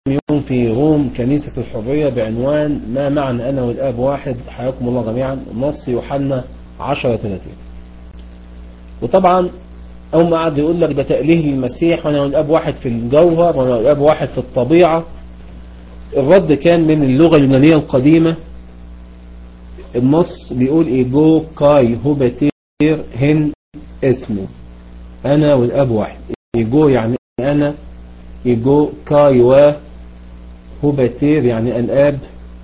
يوم في روم كنيسة الحرية بعنوان ما معنى أنا والآب واحد حياكم الله جميعا نص يوحنا 10 30 وطبعا أول ما قعد يقول لك ده تأليه للمسيح وأنا والآب واحد في الجوهر وأنا والآب واحد في الطبيعة الرد كان من اللغة اليونانية القديمة النص بيقول إيجو كاي هوباتير هن اسمه أنا والآب واحد إيجو يعني أنا إيجو كاي و هوباتير يعني الآب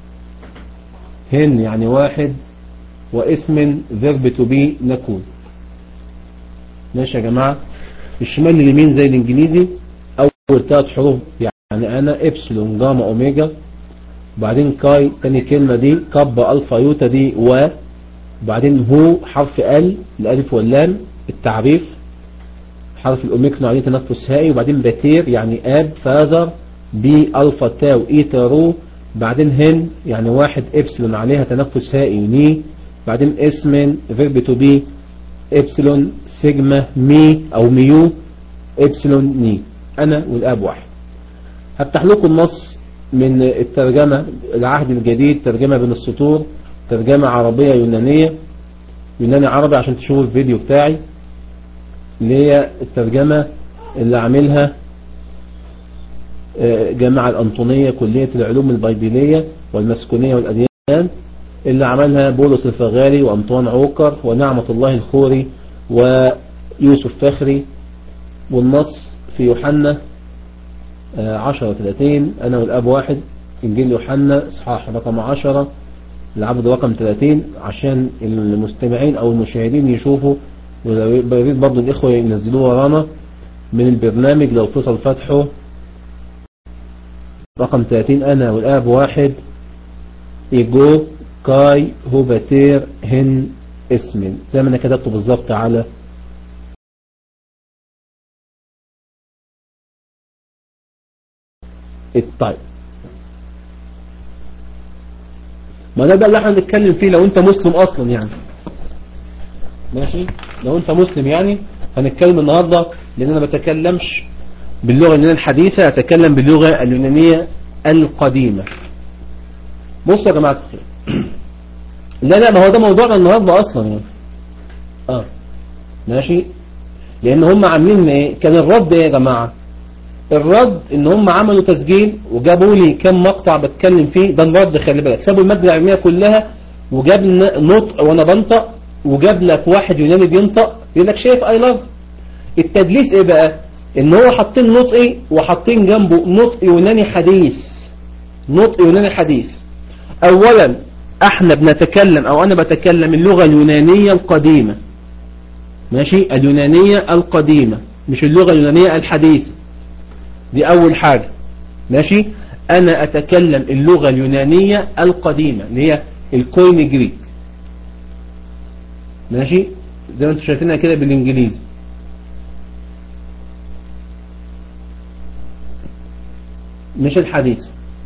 هن يعني واحد واسم فيرب تو بي نكون ماشي يا جماعة الشمال لليمين زي الانجليزي اول ثلاث حروف يعني انا ابسلون جاما اوميجا وبعدين كاي تاني كلمة دي كابا الفا يوتا دي و وبعدين هو حرف ال الالف واللام التعريف حرف الاوميكرون عليه تنفس هائي وبعدين باتير يعني اب فاذر بي الفا تاو ايتا رو بعدين هن يعني واحد ابسلون عليها تنفس هائي ني بعدين اسم فيرب تو بي ابسلون سيجما مي او ميو ابسلون ني انا والاب واحد هفتح لكم النص من الترجمة العهد الجديد ترجمة بين السطور ترجمة عربية يونانية يوناني عربي عشان تشوفوا الفيديو بتاعي اللي هي الترجمة اللي عاملها جامعة الأنطونية كلية العلوم البيبلية والمسكونية والأديان اللي عملها بولس الفغالي وأنطوان عوكر ونعمة الله الخوري ويوسف فخري والنص في يوحنا عشرة وثلاثين أنا والأب واحد إنجيل يوحنا إصحاح رقم عشرة العبد رقم 30 عشان المستمعين أو المشاهدين يشوفوا ويريد برضو الإخوة ينزلوه ورانا من البرنامج لو فصل فتحه رقم 30 أنا والآب واحد إيجو كاي هوباتير هن اسم زي ما أنا كتبته بالظبط على الطيب ما ده ده اللي احنا هنتكلم فيه لو انت مسلم اصلا يعني ماشي لو انت مسلم يعني هنتكلم النهاردة لان انا ما بتكلمش باللغة اليونانية الحديثة اتكلم باللغة اليونانية القديمة بصوا يا جماعة الخير لا لا ما هو ده موضوعنا النهاردة اصلا يعني اه ماشي لان هم عاملين ايه كان الرد ايه يا جماعة الرد ان هم عملوا تسجيل وجابوا لي كم مقطع بتكلم فيه ده الرد خلي بالك سابوا المادة العلمية كلها وجاب نطق وانا بنطق وجاب لك واحد يوناني بينطق يقول لك شايف اي لاف التدليس ايه بقى ان هو حاطين نطقي وحاطين جنبه نطق يوناني حديث نطق يوناني حديث اولا احنا بنتكلم او انا بتكلم اللغة اليونانية القديمة ماشي اليونانية القديمة مش اللغة اليونانية الحديثة دي أول حاجة ماشي أنا أتكلم اللغة اليونانية القديمة اللي هي الكوين جريك ماشي زي ما انتم شايفينها كده بالإنجليزي مش الحديث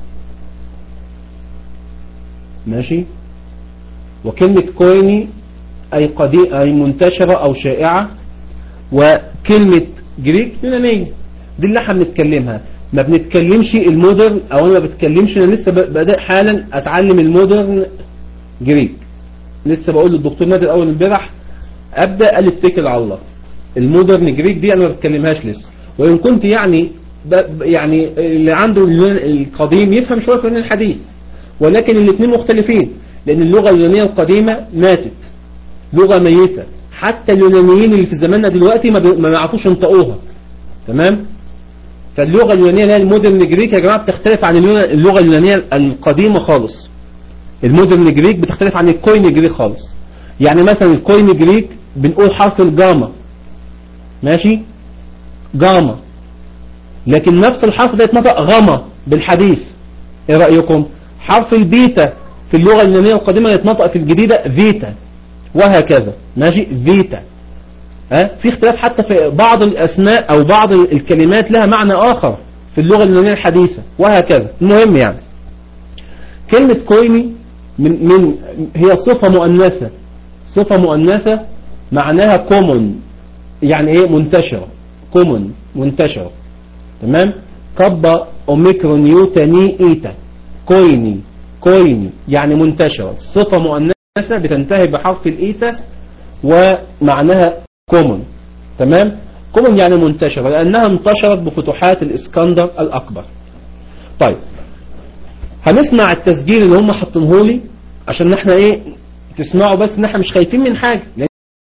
ماشي وكلمة كويني أي, قديم أي منتشرة أو شائعة وكلمة جريك يونانية دي اللي احنا بنتكلمها ما بنتكلمش المودرن او انا ما بتكلمش انا لسه بدأ حالا اتعلم المودرن جريك لسه بقول للدكتور نادر اول امبارح ابدا قال اتكل على الله المودرن جريك دي انا ما بتكلمهاش لسه وان كنت يعني يعني اللي عنده القديم يفهم شويه في الحديث ولكن الاثنين مختلفين لان اللغه اليونانيه القديمه ماتت لغه ميته حتى اليونانيين اللي في زماننا دلوقتي ما بيعرفوش ينطقوها تمام فاللغة اليونانية اللي هي المودرن جريك يا جماعة بتختلف عن اللغة اليونانية القديمة خالص المودرن جريك بتختلف عن الكوين جريك خالص يعني مثلا الكوين جريك بنقول حرف الجاما ماشي جاما لكن نفس الحرف ده يتنطق غما بالحديث ايه رأيكم حرف البيتا في اللغة اليونانية القديمة يتنطق في الجديدة فيتا وهكذا ماشي فيتا أه؟ في اختلاف حتى في بعض الأسماء أو بعض الكلمات لها معنى آخر في اللغة اليونانية الحديثة وهكذا المهم يعني كلمة كويني من, من هي صفة مؤنثة صفة مؤنثة معناها كومون يعني ايه منتشرة كومون منتشرة تمام كبا اوميكرون يوتا ني ايتا كويني كويني يعني منتشرة صفة مؤنثة بتنتهي بحرف الايتا ومعناها كومون تمام كومون يعني منتشرة لأنها انتشرت بفتوحات الإسكندر الأكبر طيب هنسمع التسجيل اللي هم حاطينه لي عشان احنا ايه تسمعوا بس ان احنا مش خايفين من حاجة لأن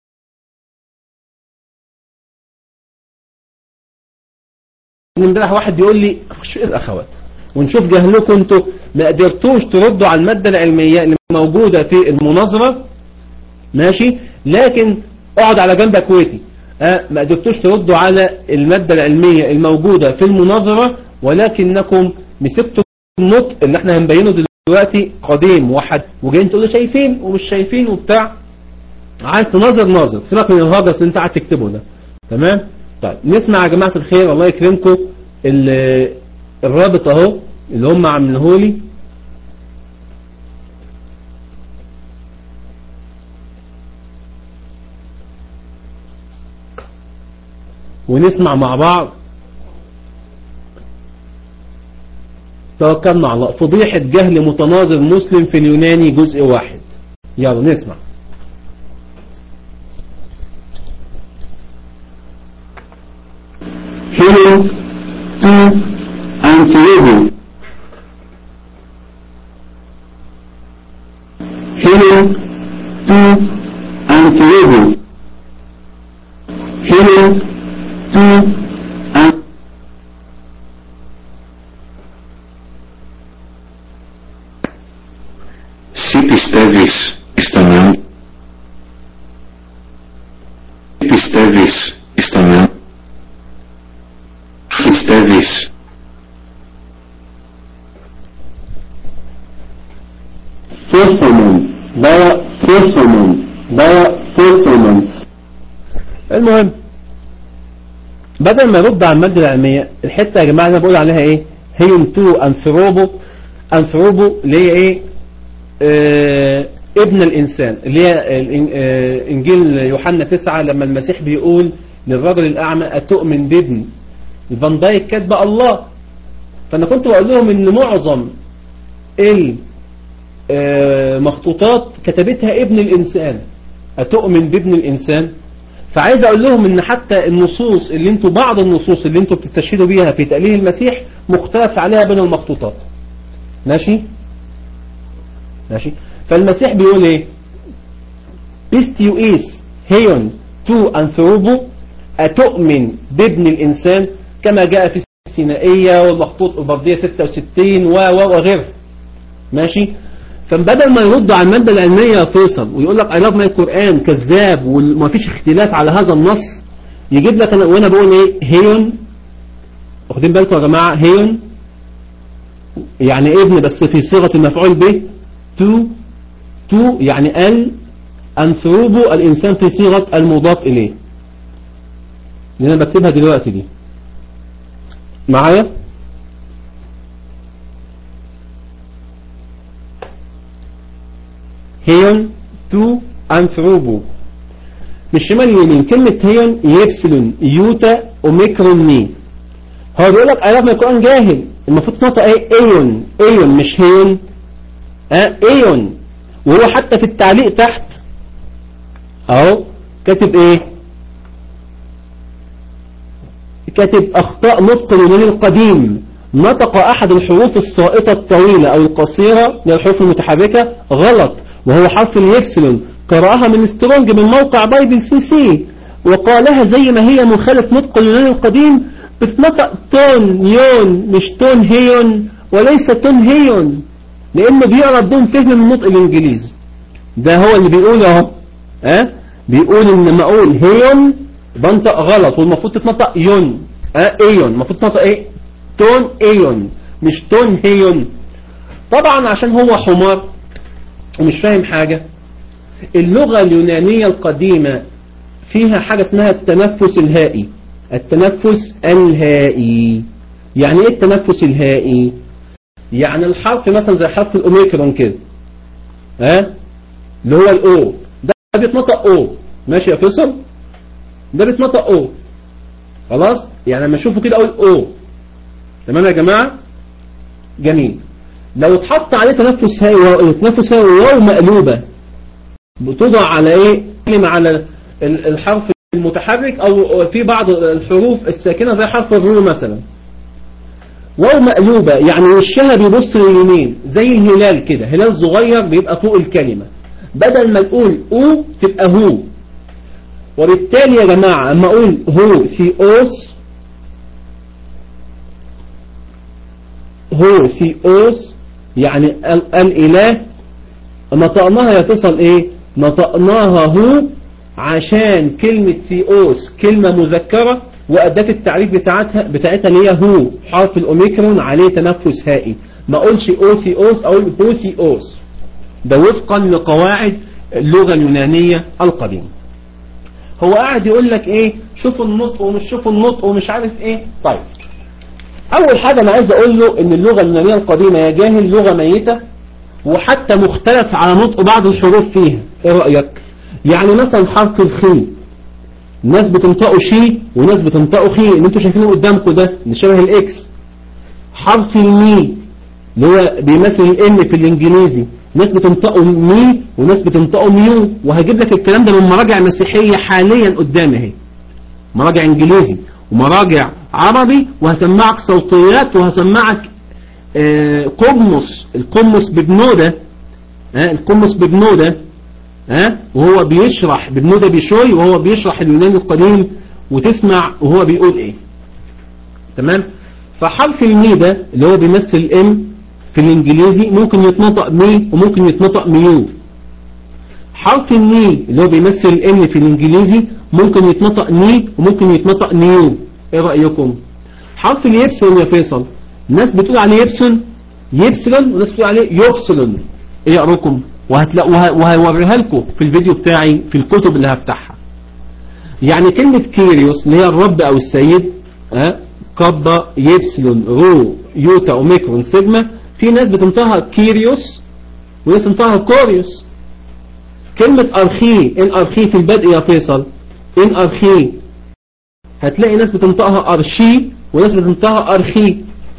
امبارح واحد بيقول لي خش الاخوات ونشوف جهلكم انتوا ما قدرتوش تردوا على المادة العلمية اللي موجودة في المناظرة ماشي لكن اقعد على جنب كويتي أه ما قدرتوش تردوا على المادة العلمية الموجودة في المناظرة ولكنكم مسكتوا النطق اللي احنا هنبينه دلوقتي قديم وحد وجايين تقولوا شايفين ومش شايفين وبتاع عايز تناظر ناظر سيبك من الهجس اللي انت قاعد تكتبه ده تمام طيب نسمع يا جماعة الخير الله يكرمكم الرابط اهو اللي هم عاملينه لي ونسمع مع بعض توكلنا على الله فضيحة جهل متناظر مسلم في اليوناني جزء واحد يلا نسمع Hello to Anthology. Hello to Anthology. Hello to An- Si πιστεύεις στον άνθρωπο, si πιστεύεις στον άνθρωπο, πιστεύεις فورسمون دواء فورسمون دواء فورسمون المهم بدل ما يرد على المادة العلمية الحتة يا جماعة اللي أنا بقول عليها ايه هي تو انثروبو انثروبو اللي هي ايه آه ابن الانسان اللي هي الإن- آه انجيل يوحنا تسعة لما المسيح بيقول للرجل الاعمى اتؤمن بابن الفان دايك كاتبه الله فانا كنت بقول لهم ان معظم المخطوطات كتبتها ابن الانسان اتؤمن بابن الانسان فعايز اقول لهم ان حتى النصوص اللي انتوا بعض النصوص اللي انتوا بتستشهدوا بيها في تأليه المسيح مختلف عليها بين المخطوطات ماشي ماشي فالمسيح بيقول ايه بيستيو ايس هيون تو انثروبو اتؤمن بابن الانسان كما جاء في السينائية والمخطوط البردية 66 و و وغيرها ماشي فبدل ما يرد على المادة العلمية يا فيصل ويقول لك علاج ما القرآن كذاب وما فيش اختلاف على هذا النص يجيب لك أنا وانا بقول ايه هيون واخدين بالكم يا جماعة هيون يعني ابن بس في صيغة المفعول به تو تو يعني ال انثروبو الانسان في صيغة المضاف اليه اللي انا بكتبها دلوقتي دي معايا هيون تو انثروبو مش شمال يمين كلمة هيون يبسلون يوتا اوميكرون ني هو بيقول لك علاج ما القرآن جاهل المفروض تنطق ايه ايون ايون مش هيون اه ايون وهو حتى في التعليق تحت اهو كاتب ايه كاتب اخطاء نطق اليوناني القديم نطق احد الحروف السائطة الطويلة او القصيرة من الحروف المتحركة غلط وهو حرف اليبسلون قرأها من سترونج من موقع بايبل سي سي وقالها زي ما هي مخالف نطق اليوناني القديم بتنطق تون يون مش تون هيون وليس تون هيون لانه بيقرا بدون فهم من النطق الانجليزي ده هو اللي بيقول اهو ها بيقول ان لما اقول هيون بنطق غلط والمفروض تتنطق يون ها ايون المفروض تنطق ايه تون ايون مش تون هيون طبعا عشان هو حمار ومش فاهم حاجة اللغة اليونانية القديمة فيها حاجة اسمها التنفس الهائي التنفس الهائي يعني ايه التنفس الهائي يعني الحرف مثلا زي حرف الاوميكرون كده ها اللي هو الاو ده بيتنطق او ماشي يا فيصل ده بيتنطق او خلاص يعني لما اشوفه كده اقول او تمام يا جماعة جميل لو اتحط عليه تنفس هائي تنفس هائي واو مقلوبة بتوضع على ايه كلمة على ال- الحرف المتحرك او في بعض الحروف الساكنة زي حرف الرو مثلا واو مقلوبة يعني وشها بيبص لليمين زي الهلال كده هلال صغير بيبقى فوق الكلمة بدل ما نقول او تبقى هو وبالتالي يا جماعة اما اقول هو ثيوس هو ثيوس يعني ال- الاله نطقناها يتصل ايه نطقناها هو عشان كلمة ثيوس كلمة مذكرة وأداة التعريف بتاعتها بتاعتها اللي هي هو حرف الأوميكرون عليه تنفس هائي ما أقولش أوثيوس أقول هوثيوس ده وفقا لقواعد اللغة اليونانية القديمة هو قاعد يقول لك ايه شوفوا النطق ومش شوفوا النطق ومش عارف ايه طيب اول حاجة انا عايز اقول له ان اللغة اليونانية القديمة يا جاهل لغة ميتة وحتى مختلف على نطق بعض الحروف فيها ايه رأيك يعني مثلا حرف الخي ناس بتنطقوا شي وناس بتنطقوا خي اللي انتوا شايفينه قدامكم ده اللي شبه الاكس حرف المي اللي هو بيمثل الان في الانجليزي ناس بتنطقوا مي وناس بتنطقوا ميو وهجيب لك الكلام ده من مراجع مسيحية حاليا قدامي اهي مراجع انجليزي ومراجع عربي وهسمعك صوتيات وهسمعك آه، قمص القمص ببنودة آه، القمص ببنودة ها وهو بيشرح ببنودة بشوي وهو بيشرح اليوناني القديم وتسمع وهو بيقول ايه تمام فحرف المي ده اللي هو بيمثل الام في الانجليزي ممكن يتنطق مي وممكن يتنطق ميو حرف الني اللي هو بيمثل الام في الانجليزي ممكن يتنطق ني وممكن يتنطق نيو ايه رأيكم حرف اليبسون يا فيصل ناس بتقول عليه يبسون يبسلون وناس بتقول عليه يبسلون ايه رأيكم وهتلاقوا وه- وهوريها لكم في الفيديو بتاعي في الكتب اللي هفتحها يعني كلمة كيريوس اللي هي الرب او السيد ها كابا يبسلون رو يوتا اوميكرون سيجما في ناس بتنطقها كيريوس وناس بتنطقها كوريوس كلمة أرخي إن أرخي في البدء يا فيصل إن أرخي هتلاقي ناس بتنطقها أرشي وناس بتنطقها أرخي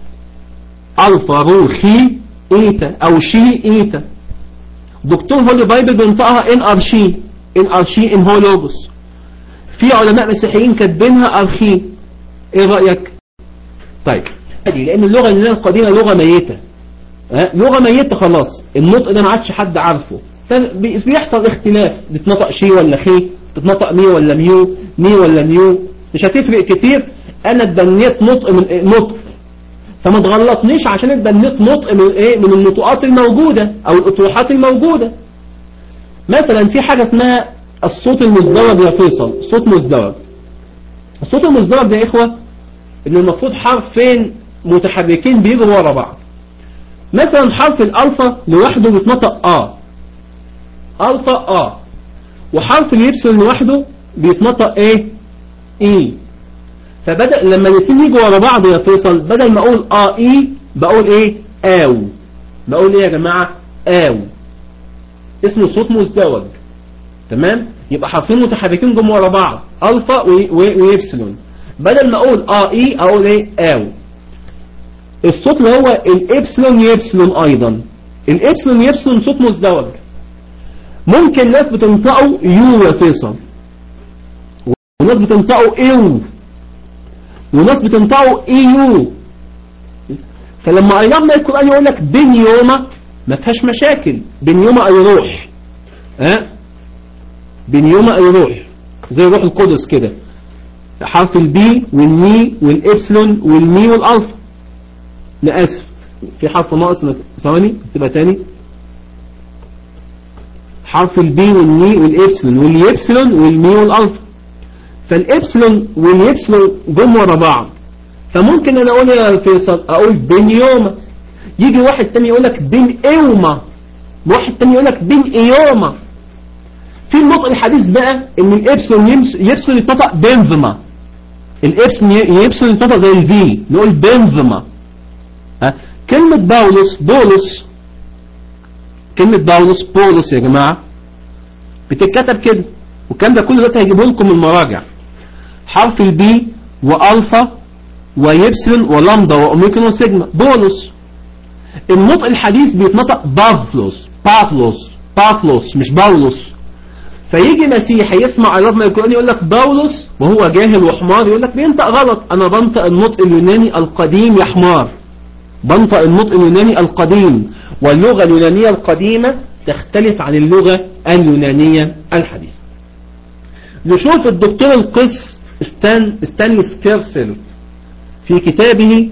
ألفا رو خي إيتا أو شي إيتا دكتور هولي بايبل بينطقها إن أرشي إن أرشي إن هولوجوس في علماء مسيحيين كاتبينها أرخي إيه رأيك؟ طيب لأن اللغة اليونانية القديمة لغة ميتة ها؟ لغة ميتة خلاص النطق ده ما عادش حد عارفه طب بي- بيحصل اختلاف بتنطق شي ولا خي تتنطق مي ولا ميو مي ولا ميو مش هتفرق كتير انا اتبنيت نطق من إيه؟ نطق فما تغلطنيش عشان اتبنيت نطق من ايه من النطقات الموجودة او الاطروحات الموجودة مثلا في حاجة اسمها الصوت المزدوج يا فيصل صوت مزدوج الصوت المزدوج ده يا اخوة ان المفروض حرفين متحركين بيجروا ورا بعض مثلا حرف الالفا لوحده بيتنطق اه الفا اه وحرف اليبسون لوحده بيتنطق ايه اي فبدأ لما الاثنين يجوا ورا بعض يا فيصل بدل ما اقول اه اي بقول ايه او بقول ايه يا جماعة او اسمه صوت مزدوج تمام يبقى حرفين متحركين جم ورا بعض الفا وي- وي- ويبسلون بدل ما اقول اه اي اقول ايه او الصوت اللي هو الابسلون يبسلون ايضا الابسلون يبسلون صوت مزدوج ممكن ناس بتنطقوا يو يا فيصل وناس بتنطقوا ايو وناس بتنطقوا ايو فلما قرينا القرآن يقول لك بن يوما ما فيهاش مشاكل بن يوما اي روح ها بن يوما اي روح زي روح القدس كده حرف البي والمي والابسلون والمي والالفا لا اسف في حرف ناقص ثواني تبقى تاني حرف البي والمي والإبسلون واليبسلون والمي والألفا فالإبسلون واليبسلون جم ورا بعض فممكن أنا أقول يا فيصل أقول بين يوما يجي واحد تاني يقول لك بين إيوما واحد تاني يقول لك بين إيوما في النطق الحديث بقى إن الإبسلون يمس- يبسلون يتنطق بنظما الإبسلون ي- يبسلون يتنطق زي الفي نقول بنظما ها؟ كلمة باولوس بولس كلمة باولوس بولس يا جماعة بتتكتب كده والكلام ده كله دلوقتي هيجيبه لكم من المراجع حرف البي والفا ويبسلون ولامدا وأوميكرون وسيجما بولس النطق الحديث بيتنطق بافلوس بافلوس بافلوس مش باولوس فيجي مسيحي يسمع الرب ما القرآن يقول لك باولوس وهو جاهل وحمار يقول لك بينطق غلط انا بنطق النطق اليوناني القديم يا حمار بنطق النطق اليوناني القديم واللغة اليونانية القديمة تختلف عن اللغة اليونانية الحديثة نشوف الدكتور القس ستان ستانلي سكيرسل في كتابه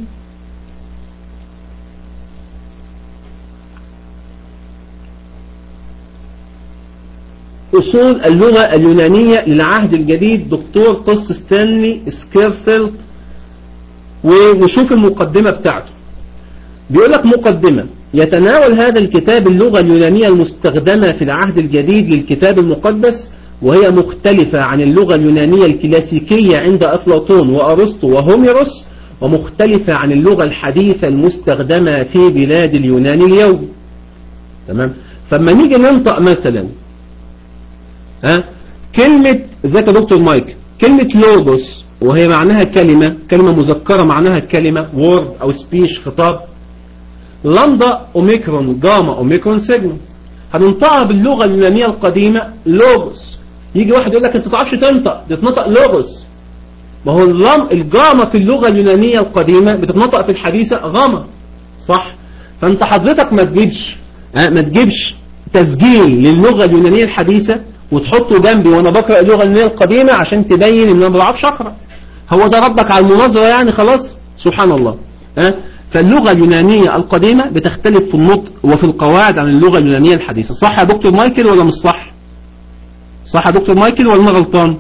أصول اللغة اليونانية للعهد الجديد دكتور قس ستانلي سكيرسل ونشوف المقدمة بتاعته بيقول لك مقدمة يتناول هذا الكتاب اللغة اليونانية المستخدمة في العهد الجديد للكتاب المقدس وهي مختلفة عن اللغة اليونانية الكلاسيكية عند أفلاطون وأرسطو وهوميروس ومختلفة عن اللغة الحديثة المستخدمة في بلاد اليونان اليوم تمام فما نيجي ننطق مثلا ها كلمة ازيك يا دكتور مايك كلمة لوجوس وهي معناها كلمة كلمة مذكرة معناها كلمة وورد أو سبيش خطاب لامدا أوميكرون جاما أوميكرون سيجما هننطقها باللغة اليونانية القديمة لوجوس يجي واحد يقول لك انت تعرفش تنطق دي تنطق لوجوس ما هو اللام الجاما في اللغة اليونانية القديمة بتتنطق في الحديثة غاما صح فانت حضرتك ما تجيبش اه ما تجيبش تسجيل للغة اليونانية الحديثة وتحطه جنبي وانا بقرأ اللغة اليونانية القديمة عشان تبين ان انا ما بعرفش اقرا هو ده ردك على المناظرة يعني خلاص سبحان الله ها فاللغة اليونانية القديمة بتختلف في النطق وفي القواعد عن اللغة اليونانية الحديثة صح يا دكتور مايكل ولا مش صح صح يا دكتور مايكل ولا انا غلطان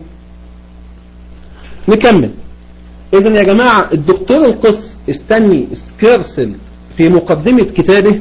نكمل اذا يا جماعة الدكتور القس استني سكيرسل في مقدمة كتابه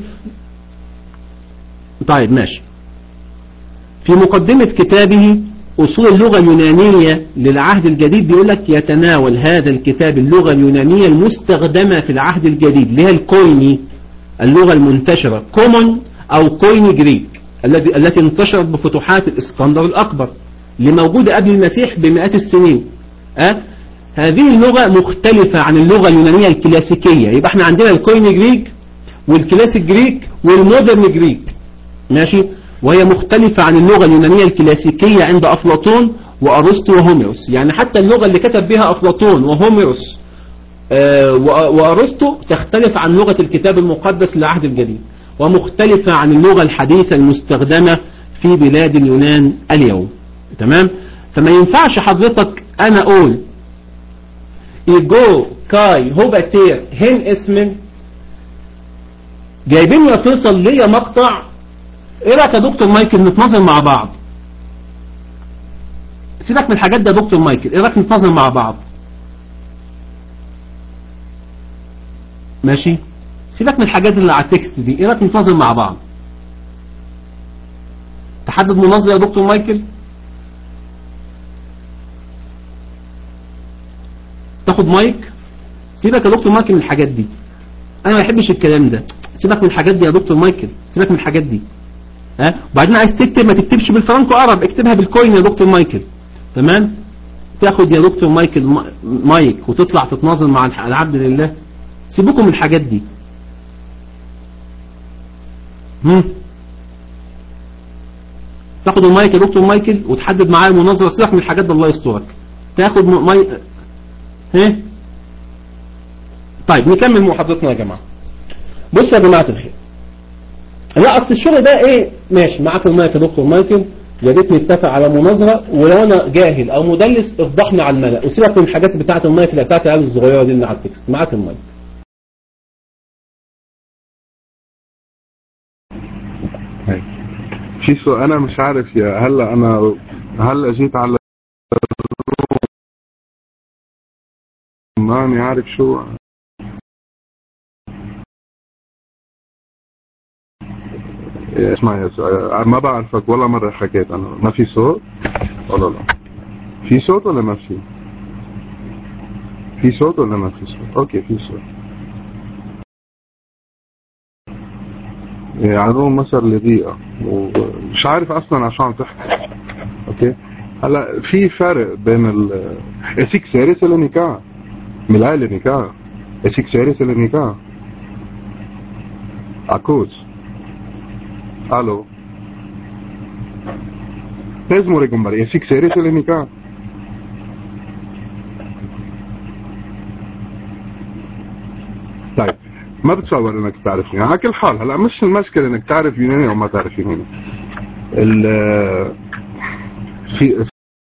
طيب ماشي في مقدمة كتابه أصول اللغة اليونانية للعهد الجديد بيقول لك يتناول هذا الكتاب اللغة اليونانية المستخدمة في العهد الجديد اللي هي الكويني اللغة المنتشرة كومون أو كويني جريك الذي التي انتشرت بفتوحات الإسكندر الأكبر اللي موجودة قبل المسيح بمئات السنين أه؟ هذه اللغة مختلفة عن اللغة اليونانية الكلاسيكية يبقى احنا عندنا الكويني جريك والكلاسيك جريك والمودرن جريك ماشي وهي مختلفة عن اللغة اليونانية الكلاسيكية عند أفلاطون وأرسطو وهوميروس يعني حتى اللغة اللي كتب بها أفلاطون وهوميروس آه وأرسطو تختلف عن لغة الكتاب المقدس للعهد الجديد ومختلفة عن اللغة الحديثة المستخدمة في بلاد اليونان اليوم تمام فما ينفعش حضرتك أنا أقول إيجو كاي هوباتير هن اسم جايبين يا فيصل ليا مقطع ايه رايك يا دكتور مايكل نتناظر مع بعض سيبك من الحاجات ده يا دكتور مايكل ايه رايك نتناظر مع بعض ماشي سيبك من الحاجات اللي على التكست دي ايه رايك نتناظر مع بعض تحدد مناظر يا دكتور مايكل تاخد مايك سيبك يا دكتور مايكل من الحاجات دي انا ما بحبش الكلام ده سيبك من الحاجات دي يا دكتور مايكل سيبك من الحاجات دي ها وبعدين عايز تكتب ما تكتبش بالفرنكو عرب اكتبها بالكوين يا دكتور مايكل تمام تاخد يا دكتور مايكل مايك وتطلع تتناظر مع العبد لله سيبكم من الحاجات دي هم تاخد المايك يا دكتور مايكل وتحدد معاه المناظره سيبك من الحاجات دي الله يسترك تاخد مايك ها طيب نكمل محاضرتنا يا جماعه بصوا يا جماعه الخير لا اصل الشغل ده ايه ماشي معاك المايك يا دكتور مايكل يا ريت نتفق على مناظره ولو انا جاهل او مدلس افضحني على الملأ وسيبك من الحاجات بتاعه المايك اللي بتاعت العيال الصغيره دي اللي على التكست معاك المايك في سؤال انا مش عارف يا هلا انا هلا جيت على ماني عارف شو اسمع يا سؤال. ما بعرفك ولا مرة حكيت أنا ما في صوت ولا لا في صوت ولا ما في في صوت ولا ما في صوت أوكي في صوت يعرضون مثل لدقيقة ومش عارف أصلا عشان عم تحكي أوكي هلا في فرق بين ال فيك سيريس ولا نكاح من العائلة نكاح Est-ce que c'est c'est le Nika À cause. Allô لازم اوريكم بقى est-ce que c'est c'est le Nika طيب ما بتصور انك تعرف يوناني على كل حال هلا مش المشكله انك تعرف يوناني او ما تعرف يوناني ال في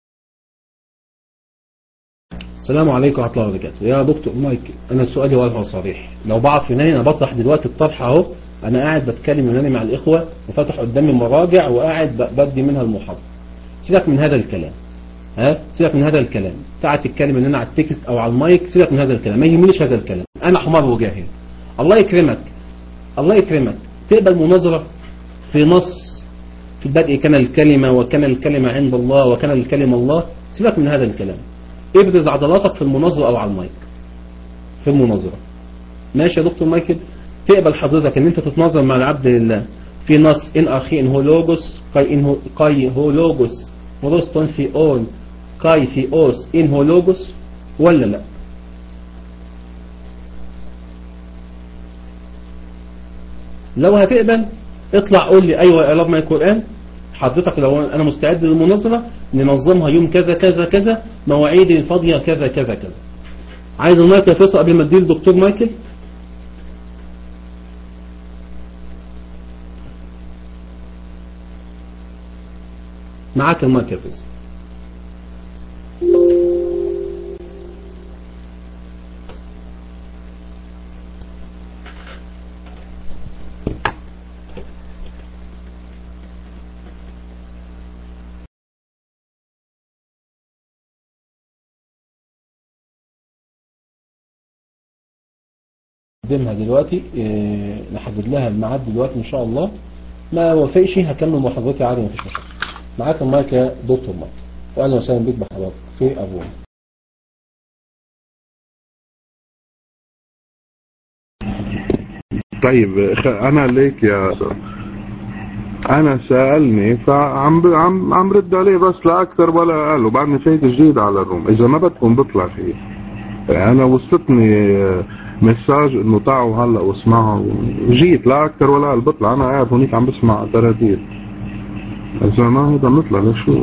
السلام عليكم ورحمة الله وبركاته يا دكتور مايك أنا سؤالي واضح وصريح لو بعرف يوناني أنا بطرح دلوقتي الطرح أهو أنا قاعد بتكلم يوناني مع الإخوة وفتح قدامي مراجع وقاعد ب- بدي منها المحاضرة سيبك من هذا الكلام ها سيبك من هذا الكلام تعال تتكلم ان انا على التكست او على المايك سيبك من هذا الكلام ما يهمنيش هذا الكلام انا حمار وجاهل الله يكرمك الله يكرمك تقبل مناظرة في نص في البدء كان الكلمة وكان الكلمة عند الله وكان الكلمة الله سيبك من هذا الكلام ابرز عضلاتك في المناظرة او على المايك في المناظرة ماشي يا دكتور مايكل تقبل حضرتك ان انت تتناظر مع العبد لله في نص ان اخي ان هو لوجوس كاي ان هو كاي هو لوجوس ورستون في اون كاي في اوس ان هو لوجوس ولا لا لو هتقبل اطلع قول لي ايوه يا لove my قرآن حضرتك لو انا مستعد للمناظرة ننظمها يوم كذا كذا كذا مواعيد الفاضية كذا كذا كذا عايز المايك يا فيصل قبل ما اديه للدكتور مايكل معاك المايك يا فيصل نقدمها دلوقتي إيه، نحدد لها الميعاد دلوقتي ان شاء الله ما وافقش هكمل محاضرتي عادي مفيش مشكله معاك المايك يا دكتور مايك واهلا وسهلا بيك بحضرتك في ابونا طيب خ- انا ليك يا أستاذ. انا سألني فعم ب... عم عم رد عليه بس لا اكثر ولا اقل وبعدني فايت جديد على الروم اذا ما بدكم بطلع فيه انا وصلتني مساج انه تعوا هلا واسمعوا جيت لا اكثر ولا اقل بطلع انا قاعد هونيك عم بسمع تراتيب اذا ما هذا نطلع لشو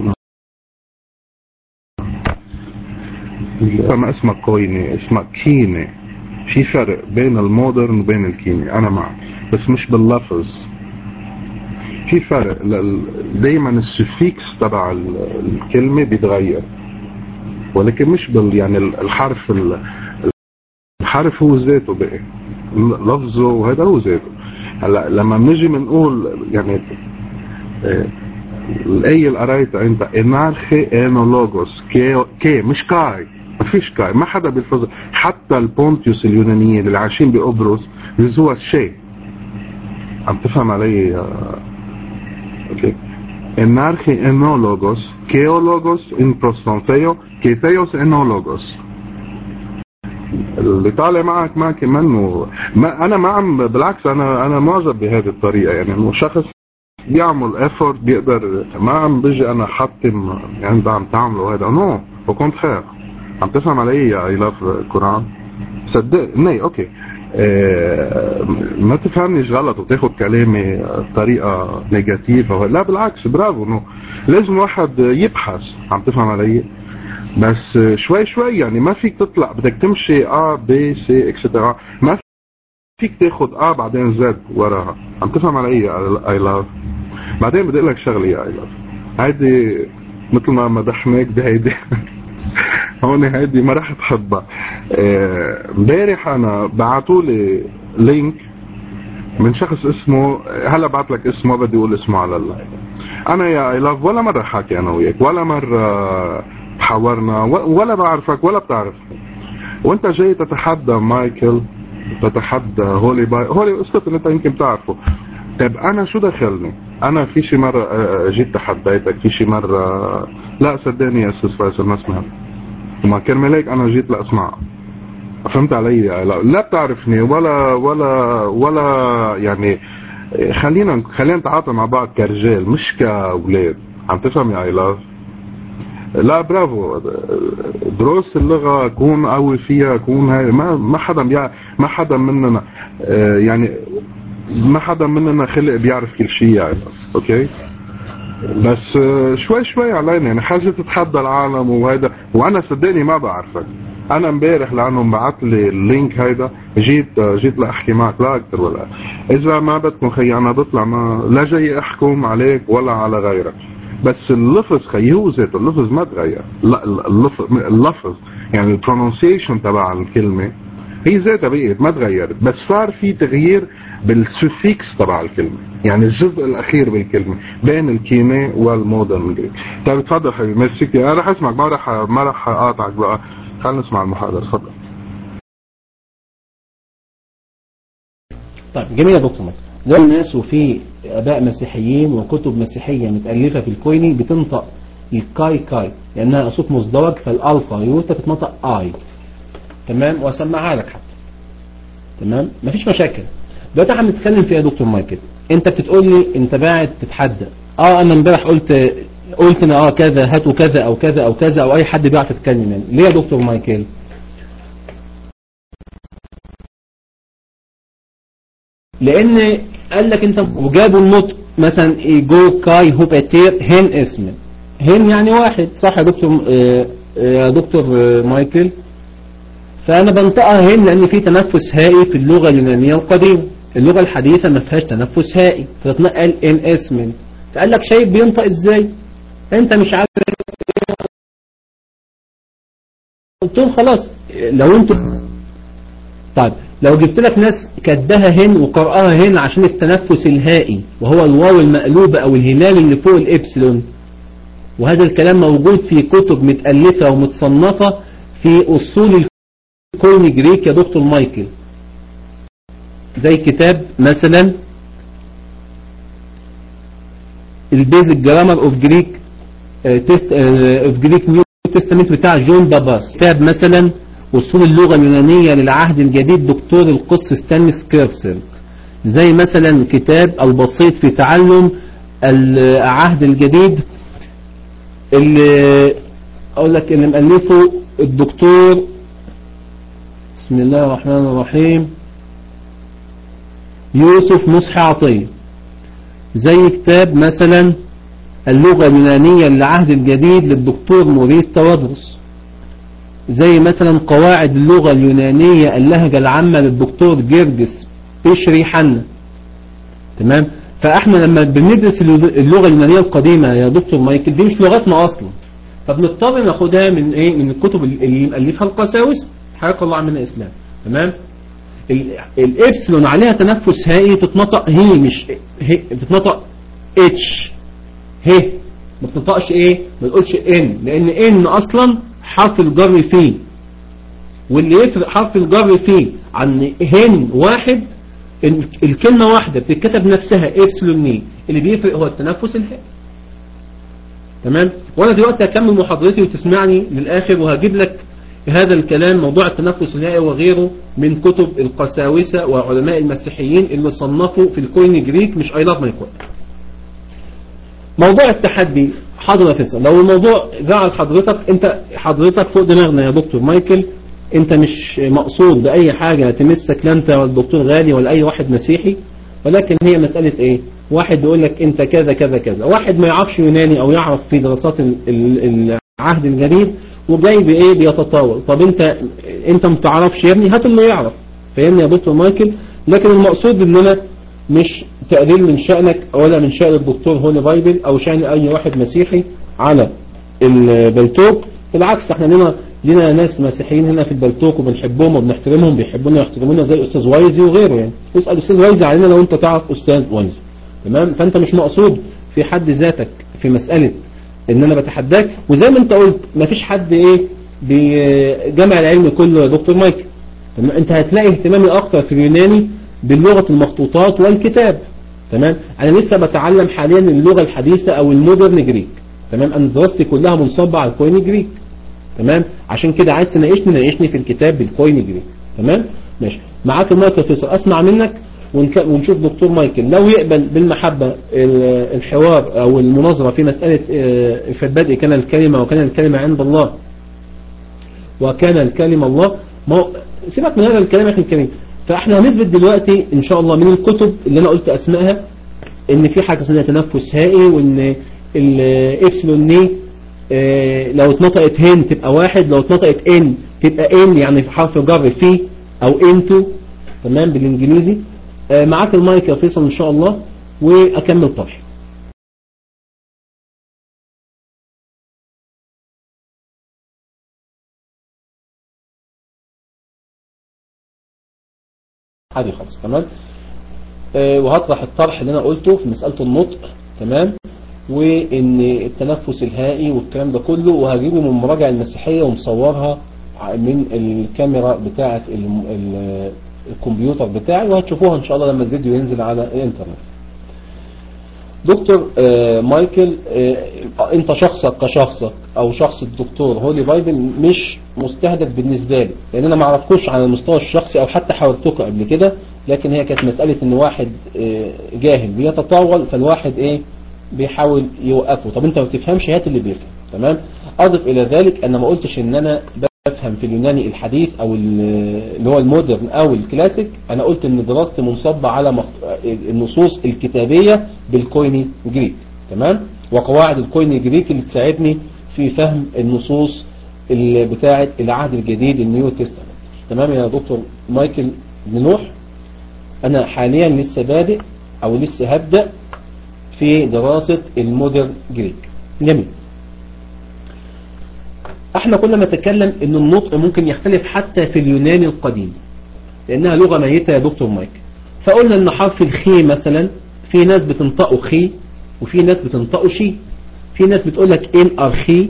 ما اسمها كويني اسمها كيني في فرق بين المودرن وبين الكيني انا معك بس مش باللفظ في فرق دايما السفيكس تبع ال- الكلمة بيتغير ولكن مش بال يعني ال- الحرف ال- الحرف هو ذاته بقى لفظه وهذا هو ذاته هلا لما بنيجي بنقول يعني آه، الآية اللي قريتها انت انارخي انولوجوس كي, كي مش كاي ما فيش كاي ما حدا بيلفظ حتى البونتيوس اليونانيين اللي عايشين بقبرص بيلفظوها الشيء عم تفهم علي يا- اوكي انارخي انولوجوس كيولوجوس ان بروستانثيو كيثيوس انولوجوس اللي طالع معك معك منه ما انا ما عم بالعكس انا انا معجب بهذه الطريقه يعني انه شخص بيعمل افورت بيقدر ما عم بيجي انا حطم يعني انت عم تعمله هذا نو au contraire عم تفهم علي يا اي لاف قران صدقني اوكي آه، ما تفهمنيش غلط وتاخد كلامي بطريقه نيجاتيفه لا بالعكس برافو انه لازم واحد يبحث عم تفهم علي بس شوي شوي يعني ما فيك تطلع بدك تمشي ا بي سي اكسترا ما فيك تاخد ا بعدين زد وراها عم تفهم علي اي لاف بعدين بدي اقول لك شغله يا اي لاف هيدي مثل ما مدحناك بهيدي هون هيدي ما راح تحبها آه، امبارح انا بعثوا لي لينك من شخص اسمه هلا بعت لك اسمه بدي اقول اسمه على اللايف انا يا اي لاف ولا مره حكي انا وياك ولا مره حورنا و- ولا بعرفك ولا بتعرفني وانت جاي تتحدى مايكل تتحدى هولي باي هولي اسكت اللي انت يمكن بتعرفه طيب انا شو دخلني انا في شي مره آه، جيت تحديتك في شي مره لا صدقني يا استاذ فيصل ما سمعت وما كرمال هيك انا جيت لاسمع فهمت علي لا, لا بتعرفني ولا ولا ولا يعني خلينا خلينا نتعاطى مع بعض كرجال مش كاولاد عم تفهم يا اي لاف لا برافو دروس اللغة كون قوي فيها كون هاي ما ما حدا بيع ما حدا مننا آه، يعني ما حدا مننا خلق بيعرف كل شيء يعني اوكي بس آه، شوي شوي علينا يعني حاجة تتحدى العالم وهيدا وانا صدقني ما بعرفك انا امبارح لانه بعت لي اللينك هيدا جيت آه، جيت لاحكي معك لا اكثر ولا اذا ما بدكم خي انا بطلع ما لا جاي احكم عليك ولا على غيرك بس اللفظ خي هو ذاته اللفظ ما تغير لا اللفظ اللفظ يعني البرونسيشن تبع الكلمه هي ذاتها بقيت ما تغيرت بس صار في تغيير بالسوفيكس تبع الكلمه يعني الجزء الاخير بالكلمه بين الكيمه والمودرن جريك طيب تفضل حبيبي ميرسي كتير. انا رح اسمعك ما رح ما رح اقاطعك بقى خلينا نسمع المحاضره تفضل طيب جميل يا دكتور مايكل زي الناس وفي اباء مسيحيين وكتب مسيحيه متالفه في الكويني بتنطق الكاي كاي لانها صوت مزدوج فالالفا يوتا بتنطق اي تمام واسمعها لك حتى تمام مفيش مشاكل دلوقتي احنا بنتكلم في ايه يا دكتور مايكل انت بتقول لي انت قاعد تتحدى اه انا امبارح قلت قلت انا اه كذا هاتوا كذا او كذا او كذا او اي حد بيعرف يتكلم يعني ليه يا دكتور مايكل لان قال لك انت وجابوا النطق مثلا جو كاي هوباتير هن اسم هن يعني واحد صح يا دكتور آه، آه، يا دكتور آه، مايكل فانا بنطقها هن لان في تنفس هائي في اللغه اليونانيه القديمه اللغه الحديثه ما فيهاش تنفس هائي فتتنقل ان اسم فقال لك شايف بينطق ازاي انت مش عارف قلت لهم خلاص لو انتوا طيب لو جبت لك ناس كدها هن وقرأها هن عشان التنفس الهائي وهو الواو المقلوبة او الهلال اللي فوق الابسلون وهذا الكلام موجود في كتب متألفة ومتصنفة في اصول الكون جريك يا دكتور مايكل زي كتاب مثلا البيزك جرامر اوف جريك تيست اوف جريك نيو تستمنت بتاع جون باباس كتاب مثلا اصول اللغه اليونانيه للعهد الجديد دكتور القس ستانلس كيرسل زي مثلا كتاب البسيط في تعلم العهد الجديد اللي اقول لك اللي مؤلفه الدكتور بسم الله الرحمن الرحيم يوسف نصحي عطية زي كتاب مثلا اللغة اليونانية للعهد الجديد للدكتور موريس توادرس زي مثلا قواعد اللغة اليونانية اللهجة العامة للدكتور جرجس بشري حنا تمام فاحنا لما بندرس اللغة اليونانية القديمة يا دكتور مايكل دي مش لغتنا اصلا فبنضطر ناخدها من ايه من الكتب اللي مؤلفها القساوس حياك الله عملنا اسلام تمام ال- الابسلون عليها تنفس هائي تتنطق هي مش هي بتتنطق اتش هي ما بتنطقش ايه ما تقولش ان لان ان اصلا حرف الجر فيه واللي يفرق حرف الجر فيه عن هن واحد ال- الكلمة واحدة بتتكتب نفسها ابسلون مي اللي بيفرق هو التنفس الهائي تمام وانا دلوقتي هكمل محاضرتي وتسمعني للاخر وهجيب لك هذا الكلام موضوع التنفس الهائي وغيره من كتب القساوسة وعلماء المسيحيين اللي صنفوا في الكوين جريك مش اي لاف ماي موضوع التحدي حاضر يا فيصل لو الموضوع زعل حضرتك انت حضرتك فوق دماغنا يا دكتور مايكل انت مش مقصود باي حاجة تمسك لا انت ولا الدكتور غالي ولا اي واحد مسيحي ولكن هي مسألة ايه واحد يقول لك انت كذا كذا كذا واحد ما يعرفش يوناني او يعرف في دراسات ال- ال- العهد الجديد وجاي بايه بيتطاول طب انت انت ما تعرفش يا ابني هات اللي يعرف فاهمني يا دكتور مايكل لكن المقصود ان انا مش تقليل من شأنك ولا من شأن الدكتور هوني بايبل او شأن اي واحد مسيحي على البلتوك بالعكس احنا لنا لنا ناس مسيحيين هنا في البلتوك وبنحبهم وبنحترمهم بيحبونا ويحترمونا زي استاذ وايزي وغيره يعني اسال استاذ وايزي علينا لو انت تعرف استاذ وايزي تمام فانت مش مقصود في حد ذاتك في مسألة ان انا بتحداك وزي ما انت قلت مفيش حد ايه بجمع العلم كله يا دكتور مايكل تمام انت هتلاقي اهتمامي اكتر في اليوناني باللغة المخطوطات والكتاب تمام انا لسه بتعلم حاليا اللغة الحديثة او المودرن جريك تمام انا دراستي كلها منصبة على الكوين جريك تمام عشان كده عايز تناقشني ناقشني في الكتاب بالكوين جريك تمام ماشي معاك المايك يا فيصل اسمع منك ونك- ونشوف دكتور مايكل لو يقبل بالمحبة ال- الحوار أو المناظرة في مسألة آه، في البدء كان الكلمة وكان الكلمة عند الله وكان الكلمة الله ما هو سيبك من هذا الكلام يا أخي الكريم فاحنا هنثبت دلوقتي إن شاء الله من الكتب اللي أنا قلت أسمائها إن في حاجة اسمها تنفس هائي وإن الإبسلون ني آه، لو اتنطقت هن تبقى واحد لو اتنطقت ان تبقى ان يعني في حرف جر في او انتو تمام بالانجليزي آه، معاك المايك يا فيصل ان شاء الله واكمل طرح عادي خالص تمام آه، وهطرح الطرح اللي انا قلته في مسألة النطق تمام وان التنفس الهائي والكلام ده كله وهجيبه من مراجع المسيحية ومصورها ع- من الكاميرا بتاعة الم- ال- الكمبيوتر بتاعي وهتشوفوها ان شاء الله لما الفيديو ينزل على الانترنت دكتور آه، مايكل آه، انت شخصك كشخصك او شخص الدكتور هولي بايبل مش مستهدف بالنسبة لي لان انا ما اعرفكوش على المستوى الشخصي او حتى حاورتكم قبل كده لكن هي كانت مسألة ان واحد آه، جاهل بيتطاول فالواحد ايه بيحاول يوقفه طب انت ما بتفهمش هات اللي بيفهم تمام اضف الى ذلك انا ما قلتش ان انا بفهم في اليوناني الحديث او ال- اللي هو المودرن او الكلاسيك انا قلت ان دراستي منصبة على مخ- النصوص الكتابية بالكويني جريك تمام وقواعد الكويني جريك اللي تساعدني في فهم النصوص اللي بتاعة العهد الجديد النيو تestament تمام يا دكتور مايكل بن نوح انا حاليا لسه بادئ او لسه هبدأ في دراسة المودرن جريك جميل احنا كنا نتكلم ان النطق ممكن يختلف حتى في اليوناني القديم لانها لغة ميتة يا دكتور مايك فقلنا ان حرف الخي مثلا في ناس بتنطقه خي وفي ناس بتنطقه شي في ناس بتقول لك ان ارخي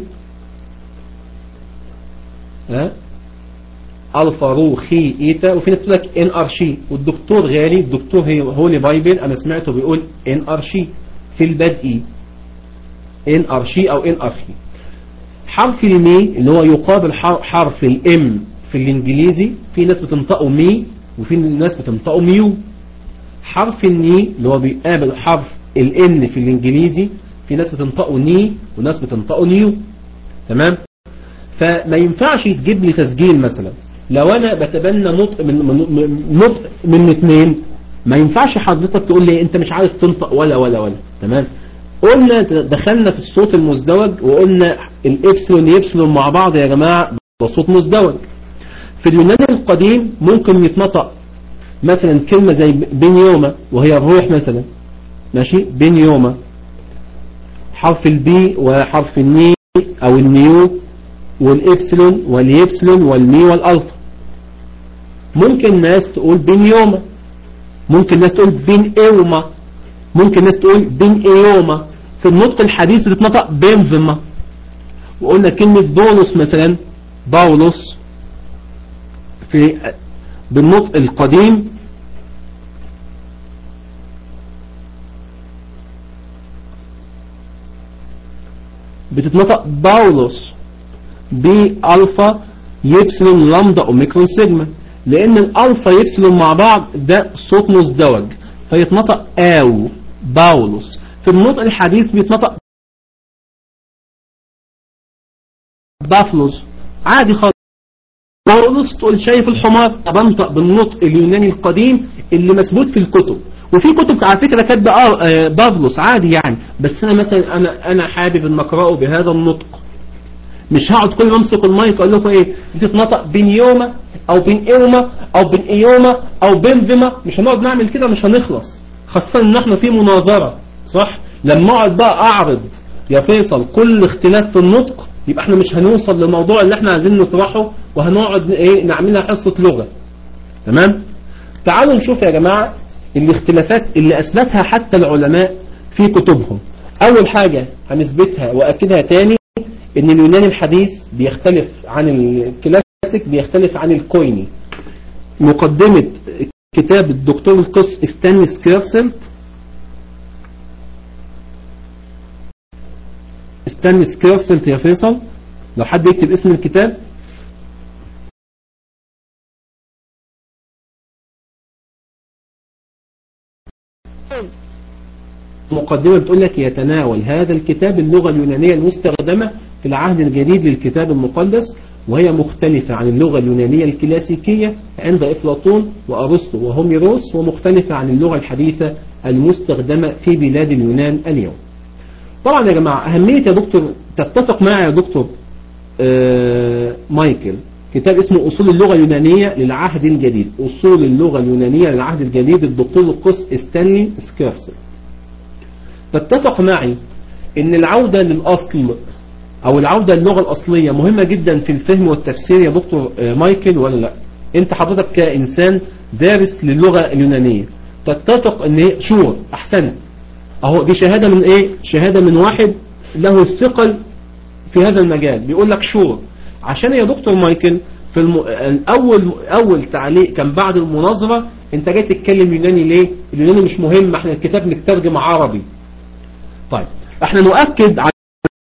ها الفا رو خي ايتا وفي ناس بتقول لك ان ار شي والدكتور غالي الدكتور هي- هولي بايبل انا سمعته بيقول ان ار شي في البدء ان ار شي او ان ار خي حرف المي اللي هو يقابل حر- حرف الام في الانجليزي في ناس بتنطقه مي وفي ناس بتنطقه ميو حرف الني اللي هو بيقابل حرف الان في الانجليزي في ناس بتنطقه ني وناس بتنطقه نيو تمام فما ينفعش تجيب لي تسجيل مثلا لو انا بتبنى نطق من, من من- نطق من اثنين ما ينفعش حضرتك تقول لي انت مش عارف تنطق ولا ولا ولا تمام قلنا دخلنا في الصوت المزدوج وقلنا الابسلون يبسلون مع بعض يا جماعة ده صوت مزدوج في اليونان القديم ممكن يتنطق مثلا كلمة زي بنيوما وهي الروح مثلا ماشي بنيوما حرف البي وحرف الني او النيو والإبسلون واليبسلون والمي والألفا ممكن ناس تقول بنيوما ممكن ناس تقول بين إيوما ممكن ناس تقول بين إيوما في النطق الحديث بتتنطق بنفما وقلنا كلمة بولس مثلا باولوس في بالنطق القديم بتتنطق باولوس بألفا يبسلون لامدا أوميكرون سيجما لأن الألفا يبسلون مع بعض ده صوت مزدوج فيتنطق آو باولوس في النطق الحديث بيتنطق بافلوس عادي خالص باولوس تقول شايف الحمار طب انطق بالنطق اليوناني القديم اللي مثبوت في الكتب وفي كتب على فكره كاتبه آه بافلوس عادي يعني بس انا مثلا انا انا حابب ان اقراه بهذا النطق مش هقعد كل ما امسك المايك اقول لكم ايه بتتنطق بين يوما او بين ايوما او بين ايوما او بين فيما مش هنقعد نعمل كده مش هنخلص خاصة ان احنا في مناظرة صح لما اقعد بقى اعرض يا فيصل كل اختلاف في النطق يبقى احنا مش هنوصل للموضوع اللي احنا عايزين نطرحه وهنقعد ايه نعملها حصة لغة تمام تعالوا نشوف يا جماعة الاختلافات اللي اثبتها حتى العلماء في كتبهم اول حاجة هنثبتها واكدها تاني ان اليوناني الحديث بيختلف عن الكلاسيك بيختلف عن الكويني مقدمة كتاب الدكتور القس ستانلي سكيرسلت ستانلي سكيرسلت يا فيصل لو حد يكتب اسم الكتاب مقدمة بتقول لك يتناول هذا الكتاب اللغة اليونانية المستخدمة في العهد الجديد للكتاب المقدس وهي مختلفة عن اللغة اليونانية الكلاسيكية عند إفلاطون وأرسطو وهوميروس ومختلفة عن اللغة الحديثة المستخدمة في بلاد اليونان اليوم طبعا يا جماعة أهمية يا دكتور تتفق معي يا دكتور آه مايكل كتاب اسمه أصول اللغة اليونانية للعهد الجديد أصول اللغة اليونانية للعهد الجديد الدكتور القس ستانلي سكيرسل تتفق معي ان العودة للأصل او العودة للغة الأصلية مهمة جدا في الفهم والتفسير يا دكتور مايكل ولا لا انت حضرتك كإنسان دارس للغة اليونانية تتفق ان هي شور احسن اهو دي شهادة من ايه شهادة من واحد له الثقل في هذا المجال بيقول لك شور عشان يا دكتور مايكل في الم... الاول اول تعليق كان بعد المناظرة انت جاي تتكلم يوناني ليه اليوناني مش مهم احنا الكتاب مترجم عربي طيب احنا نؤكد على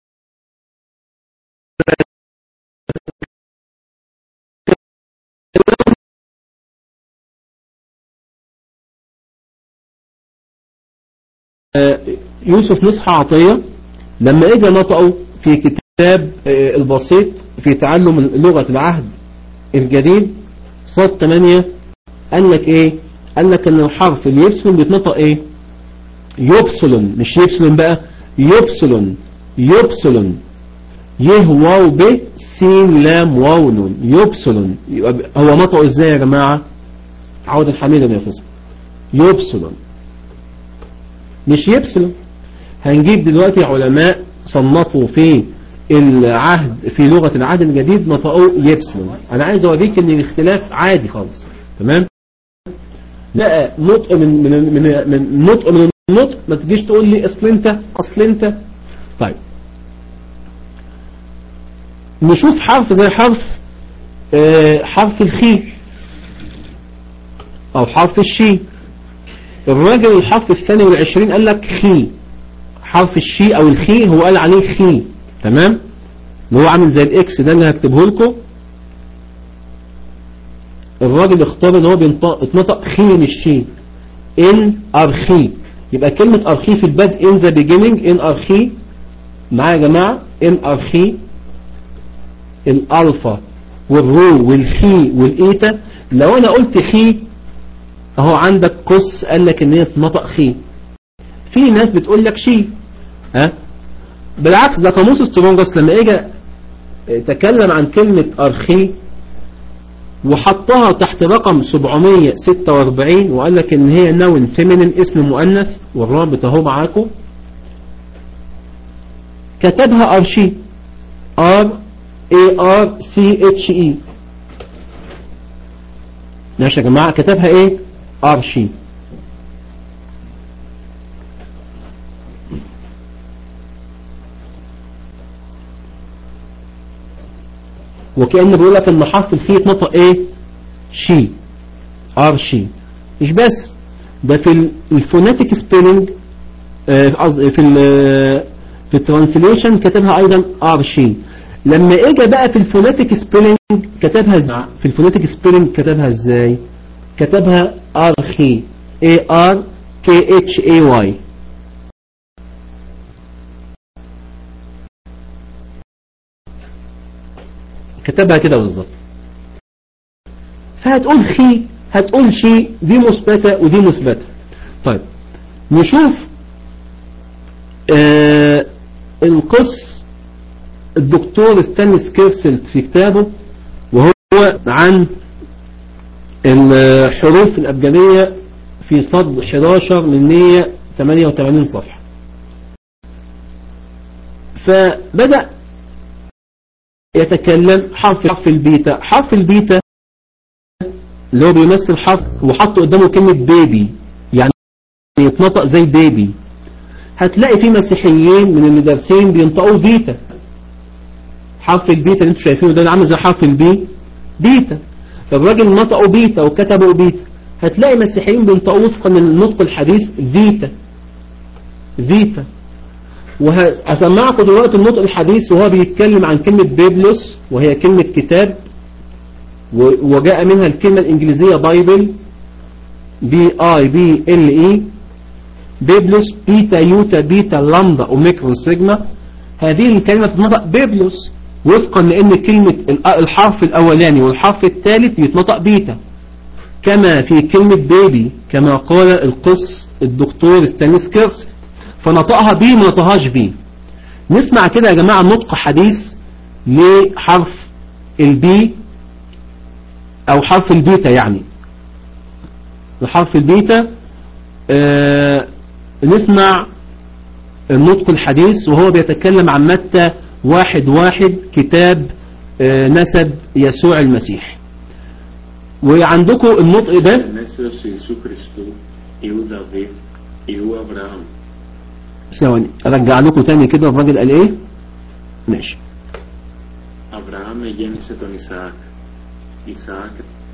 يوسف نصح عطية لما اجى نطقوا في كتاب البسيط في تعلم لغة العهد الجديد صاد 8 قال لك ايه قال لك ان الحرف اللي يبسلون بيتنطق ايه يبسلون مش يبسلون بقى يبسلون يبسلون يه واو ب سين لام واو نون يبسلون هو نطقه ازاي يا جماعة عودا حميدا يا فصل يبسلون مش يبسلون هنجيب دلوقتي علماء صنفوا في العهد في لغة العهد الجديد نطقوه يبسلون انا عايز اوريك ان الاختلاف عادي خالص تمام لا نطق من من من, من نطق من النطق ما تجيش تقول لي اصل انت اصل انت طيب نشوف حرف زي حرف اه حرف الخي او حرف الشي الراجل الحرف الثاني والعشرين قال لك خي حرف الشي او الخي هو قال عليه خي تمام اللي هو عامل زي الاكس ده اللي هكتبه لكم الراجل اختار ان هو بيتنطق خي مش شي ان ارخي يبقى كلمة ارخي في البدء in the beginning in ارخي معايا يا جماعة in ارخي الالفا والرو والخي والايتا لو انا قلت خي اهو عندك قص قال لك ان هي تنطق خي في ناس بتقول لك شي ها بالعكس ده قاموس سترونجس لما اجى تكلم عن كلمة ارخي وحطها تحت رقم 746 وقال لك ان هي نون فيمينين اسم مؤنث والرابط اهو معاكم كتبها ارشي ار اي ار سي اتش اي ماشي يا جماعه كتبها ايه ارشي وكأنه بيقول لك ان حرف الخي اتنطق ايه شي ار شي مش بس ده في الفوناتيك سبيلنج في ال في الترانسليشن كتبها ايضا ار شي لما اجى بقى في الفوناتيك سبيلنج كتبها ازاي في الفوناتيك سبيلنج كتبها ازاي كتبها ارخي اي ار كي اتش اي واي كتبها كده بالظبط فهتقول خي هتقول شي دي مثبتة ودي مثبتة طيب نشوف آه القص الدكتور ستانلي سكيرسلت في كتابه وهو عن الحروف الأبجدية في صد 11 من 188 صفحة فبدأ يتكلم حرف حرف البيتا حرف البيتا اللي هو بيمثل حرف وحط قدامه كلمة بيبي يعني يتنطق زي بيبي هتلاقي في مسيحيين من اللي دارسين بينطقوا بيتا حرف البيتا اللي انتوا شايفينه ده عامل زي حرف البي بيتا الراجل نطقوا بيتا وكتبوا بيتا هتلاقي مسيحيين بينطقوا وفقا للنطق الحديث فيتا فيتا وهسمعكم دلوقتي النطق الحديث وهو بيتكلم عن كلمة بيبلوس وهي كلمة كتاب وجاء منها الكلمة الإنجليزية بايبل بي اي بي ال اي بيبلوس بيتا يوتا بيتا لامدا اوميكرون سيجما هذه الكلمة تتنطق بيبلوس وفقا لان كلمة الحرف الاولاني والحرف الثالث يتنطق بيتا كما في كلمة بيبي كما قال القس الدكتور ستانيس كيرس فنطقها بي ما نطقهاش بي نسمع كده يا جماعة نطق حديث لحرف البي او حرف البيتا يعني لحرف البيتا آه نسمع النطق الحديث وهو بيتكلم عن متى واحد واحد كتاب آه نسب يسوع المسيح وعندكم النطق ده Nessos Jesus Cristo, eu Davi, eu Abraão. ثواني ارجع لكم تاني كده الراجل قال ايه ماشي Abraão γέννησε τον Ισαάκ. Ισαάκ,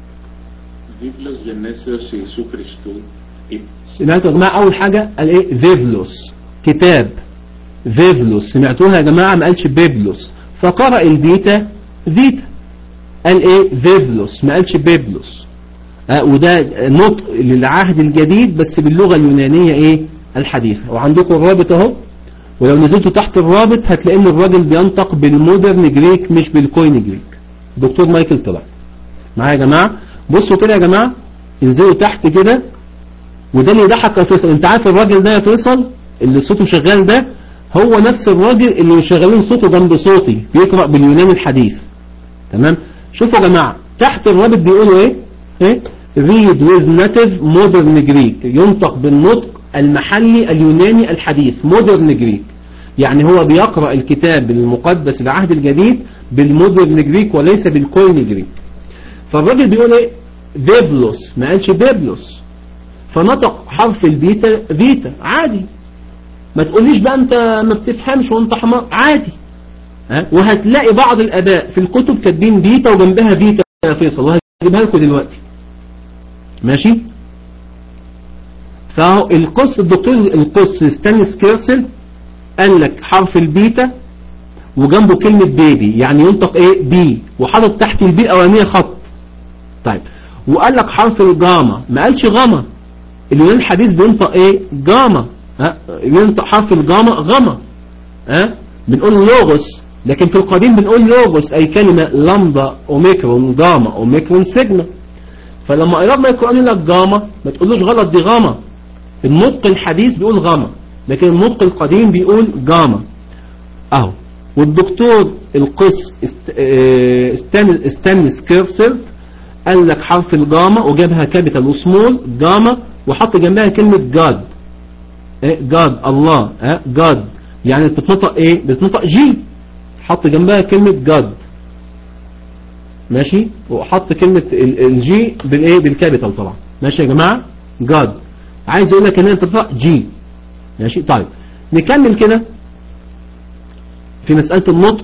βίβλος γενέσεως Ιησού Χριστού, η- سمعتوا يا جماعة أول حاجة قال إيه فيفلوس كتاب فيفلوس سمعتوها يا جماعة ما قالش بيبلوس فقرأ البيتا فيتا قال إيه فيفلوس ما قالش بيبلوس آه وده نطق للعهد الجديد بس باللغة اليونانية إيه الحديثة وعندكم الرابط أهو ولو نزلتوا تحت الرابط هتلاقي ان الراجل بينطق بالمودرن جريك مش بالكوين جريك دكتور مايكل طلع معايا يا جماعة بصوا كده يا جماعة انزلوا تحت كده وده اللي يضحك يا فيصل انت عارف الراجل ده يا فيصل اللي صوته شغال ده هو نفس الراجل اللي مشغلين صوته جنب صوتي بيقرأ باليوناني الحديث تمام شوفوا يا جماعة تحت الرابط بيقولوا ايه ايه read with native modern Greek ينطق بالنطق المحلي اليوناني الحديث modern Greek يعني هو بيقرأ الكتاب المقدس العهد الجديد بالمودرن جريك وليس بالكوين جريك فالراجل بيقول ايه بيبلوس ما قالش بيبلوس فنطق حرف البيتا فيتا عادي ما تقوليش بقى انت ما بتفهمش وانت حمار عادي ها وهتلاقي بعض الاباء في الكتب كاتبين بيتا وجنبها فيتا يا فيصل وهجيبها لكم دلوقتي ماشي فالقص الدكتور القص ستانيس كيرسل قال لك حرف البيتا وجنبه كلمة بيبي يعني ينطق ايه بي وحاطط تحت البي الاولانيه خط طيب وقال لك حرف الجاما ما قالش غاما اليونان الحديث بينطق ايه جاما ها ينطق حرف الجاما غما ها بنقول لوغوس لكن في القديم بنقول لوغوس اي كلمة لامدا اوميكرون جاما اوميكرون سيجما فلما قربنا القرآن يقول لك جاما ما تقولوش غلط دي غاما النطق الحديث بيقول غاما لكن النطق القديم بيقول جاما اهو والدكتور القس است... اه استان... ستانلس كيرسلت قال لك حرف الجاما وجابها كابيتال وسمول جاما وحط جنبها كلمة جاد ايه جاد الله اه جاد يعني بتتنطق ايه بتتنطق جي حط جنبها كلمة جاد ماشي وحط كلمة الجي بالايه بالكابيتال طبعا ماشي يا جماعة جاد عايز اقول لك ان انت تنطق جي ماشي طيب نكمل كده في مسألة النطق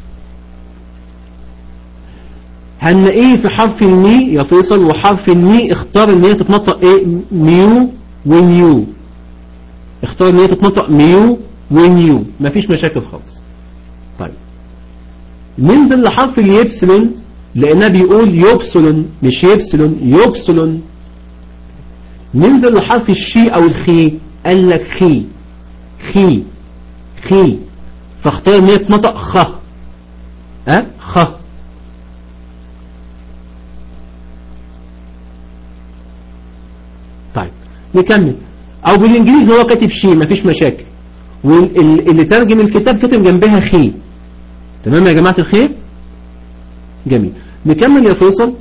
هنلاقيه في حرف المي يا فيصل وحرف المي اختار ان هي تتنطق ايه ميو ونيو اختار ان هي تتنطق ميو ونيو مفيش مشاكل خالص طيب ننزل لحرف اليبسلون لانه بيقول يبسلون مش يبسلون يبسلون ننزل لحرف الشي او الخي قال لك خي خي خي فاختار ان هي تنطق خ ها خ طيب نكمل او بالانجليزي هو كاتب شي مفيش مشاكل واللي ترجم الكتاب كتب جنبها خي تمام يا جماعة الخير جميل نكمل يا فيصل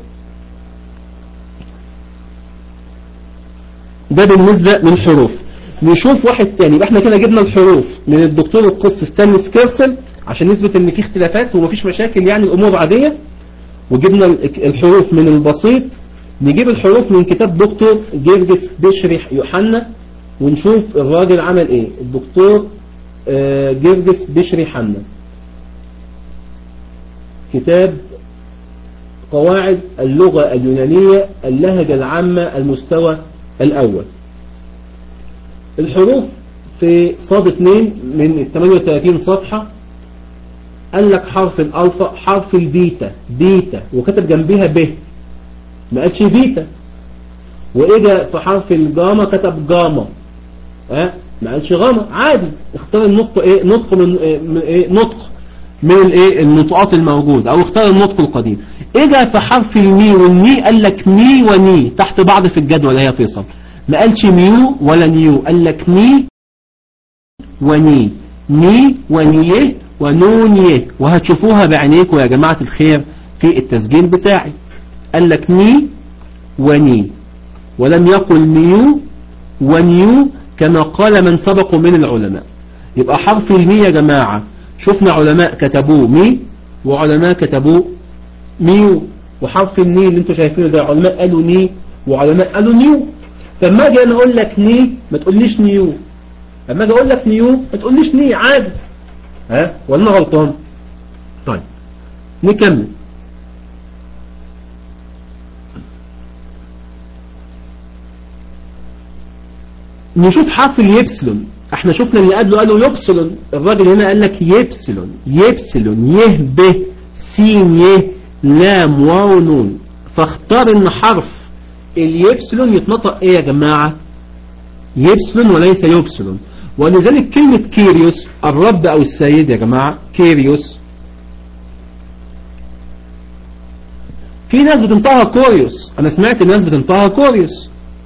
ده بالنسبة للحروف نشوف واحد تاني يبقى احنا كده جبنا الحروف من الدكتور القس ستانلس كيرسل عشان نثبت ان في اختلافات ومفيش مشاكل يعني الامور عادية وجبنا الحروف من البسيط نجيب الحروف من كتاب دكتور جيرجس بشري يوحنا ونشوف الراجل عمل ايه الدكتور جيرجس بشري حنا كتاب قواعد اللغة اليونانية اللهجة العامة المستوى الأول الحروف في صاد 2 من 38 صفحة قال لك حرف الألفا حرف البيتا بيتا وكتب جنبها ب ما قالش بيتا وإجا في حرف الجاما كتب جاما ها ما قالش غامة عادي اختار النطق ايه نطق من ايه من إيه؟ نطق من الايه النطقات الموجودة او اختار النطق القديم اجا في حرف المي والني قال لك مي وني تحت بعض في الجدول يا فيصل ما قالش ميو ولا نيو قال لك مي وني ني ونيه ونونيه وهتشوفوها بعينيكم يا جماعة الخير في التسجيل بتاعي قال لك مي وني ولم يقل ميو ونيو كما قال من سبقوا من العلماء يبقى حرف المي يا جماعة شفنا علماء كتبوه مي وعلماء كتبوه ميو وحرف الني اللي انتوا شايفينه ده علماء قالوا ني وعلماء قالوا نيو فلما اجي انا اقول لك ني ما تقوليش نيو لما اجي اقول لك نيو ما تقوليش ني عادي ها ولا انا غلطان طيب نكمل نشوف حرف اليبسلون احنا شفنا اللي قبله قالوا يبسلون الراجل هنا قال لك يبسلون يبسلون يه ب سين يه لام واو نون فاختار ان حرف اليبسلون يتنطق ايه يا جماعة يبسلون وليس يبسلون ولذلك كلمة كيريوس الرب او السيد يا جماعة كيريوس في ناس بتنطقها كوريوس انا سمعت الناس بتنطقها كوريوس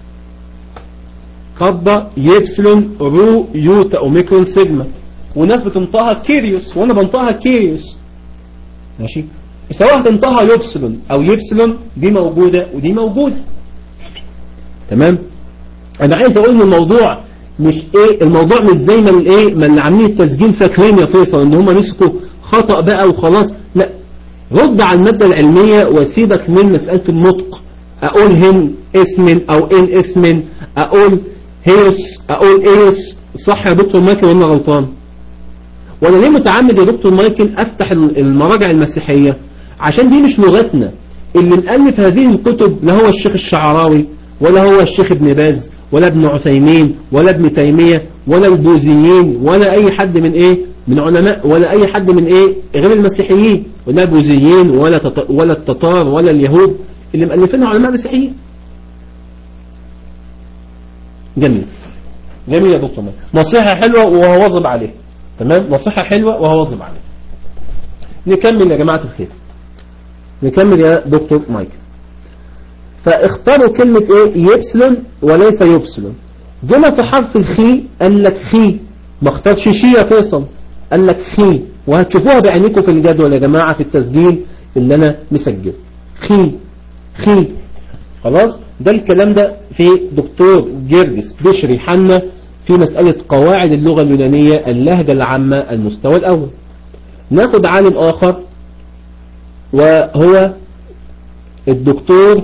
كبا يبسلون رو يوتا اوميكرون سيجما وناس بتنطقها كيريوس وانا بنطقها كيريوس ماشي سواء هتنطقها يبسلون او يبسلون دي موجودة ودي موجودة تمام انا عايز اقول ان الموضوع مش ايه الموضوع مش زي ما الايه ما اللي عاملين التسجيل فاكرين يا فيصل ان هم مسكوا خطأ بقى وخلاص لا رد على المادة العلمية وسيبك من مسألة النطق اقول هن اسم او ان اسم اقول هيوس اقول ايوس صح يا دكتور مايكل ولا غلطان وانا ليه متعمد يا دكتور مايكل افتح المراجع المسيحية عشان دي مش لغتنا اللي مؤلف هذه الكتب لا هو الشيخ الشعراوي ولا هو الشيخ ابن باز ولا ابن عثيمين ولا ابن تيمية ولا البوذيين ولا اي حد من ايه من علماء ولا اي حد من ايه غير المسيحيين ولا البوذيين ولا تط... ولا التتار ولا اليهود اللي مؤلفينها علماء مسيحيين جميل جميل يا دكتور مايكل نصيحة حلوة وهواظب عليها تمام نصيحة حلوة وهواظب عليها نكمل يا جماعة الخير نكمل يا دكتور مايكل فاختاروا كلمة ايه يبسلون وليس يبسلون جينا في حرف الخي قال لك خي ما اختارش شي يا فيصل قال لك خي وهتشوفوها بعينيكم في الجدول يا جماعة في التسجيل اللي انا مسجله خي خي خلاص ده الكلام ده في دكتور جرجس بشري حنا في مسألة قواعد اللغة اليونانية اللهجة العامة المستوى الأول ناخد عالم آخر وهو الدكتور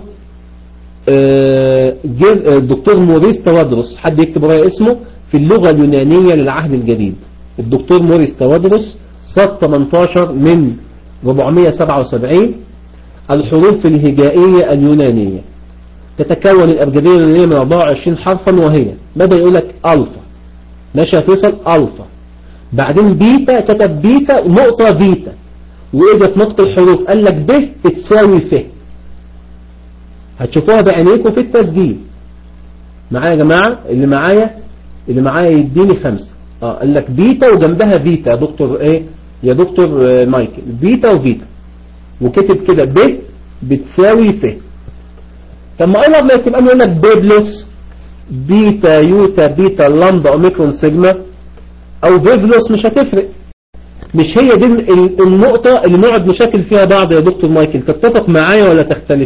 الدكتور موريس توادروس حد يكتب ورايا اسمه في اللغة اليونانية للعهد الجديد الدكتور موريس توادروس صد 18 من 477 الحروف الهجائية اليونانية تتكون الأبجدية اليونانية من 24 حرفا وهي بدأ يقول لك ألفا ماشي يا فيصل ألفا بعدين بيتا كتب بيتا نقطة فيتا وإجا في نطق الحروف قال لك ب بتساوي ف هتشوفوها بعينيكم في التسجيل معايا يا جماعة اللي معايا اللي معايا يديني خمسة اه قال لك بيتا وجنبها فيتا يا دكتور ايه يا دكتور آه مايكل بيتا وفيتا وكتب كده ب بتساوي ف طب ما اقرب ما يكتب يقول لك بيبلوس بيتا يوتا بيتا لامدا اوميكرون سيجما او بيبلوس مش هتفرق مش هي دي النقطة اللي نقعد نشاكل فيها بعض يا دكتور مايكل تتفق معايا ولا تختلف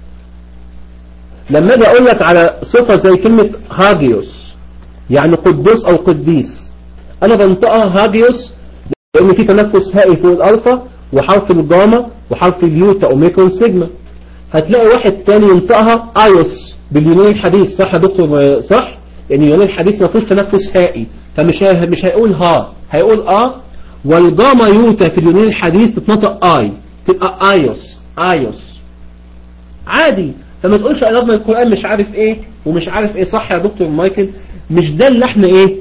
لما اجي اقول لك على صفة زي كلمة هاجيوس يعني قدوس او قديس انا بنطقها هاجيوس لان في تنفس هائي فوق الالفا وحرف الجاما وحرف اليوتا اوميكرون سيجما هتلاقي واحد تاني ينطقها ايوس باليوناني الحديث صح يا دكتور صح يعني اليوناني الحديث ما فيهوش تنفس هائي فمش هي مش هيقول ها هيقول اه والجاما يوتا في اليوناني الحديث تتنطق اي تبقى ايوس ايوس عادي فما تقولش قربنا القرآن مش عارف ايه ومش عارف ايه صح يا دكتور مايكل مش ده اللي احنا ايه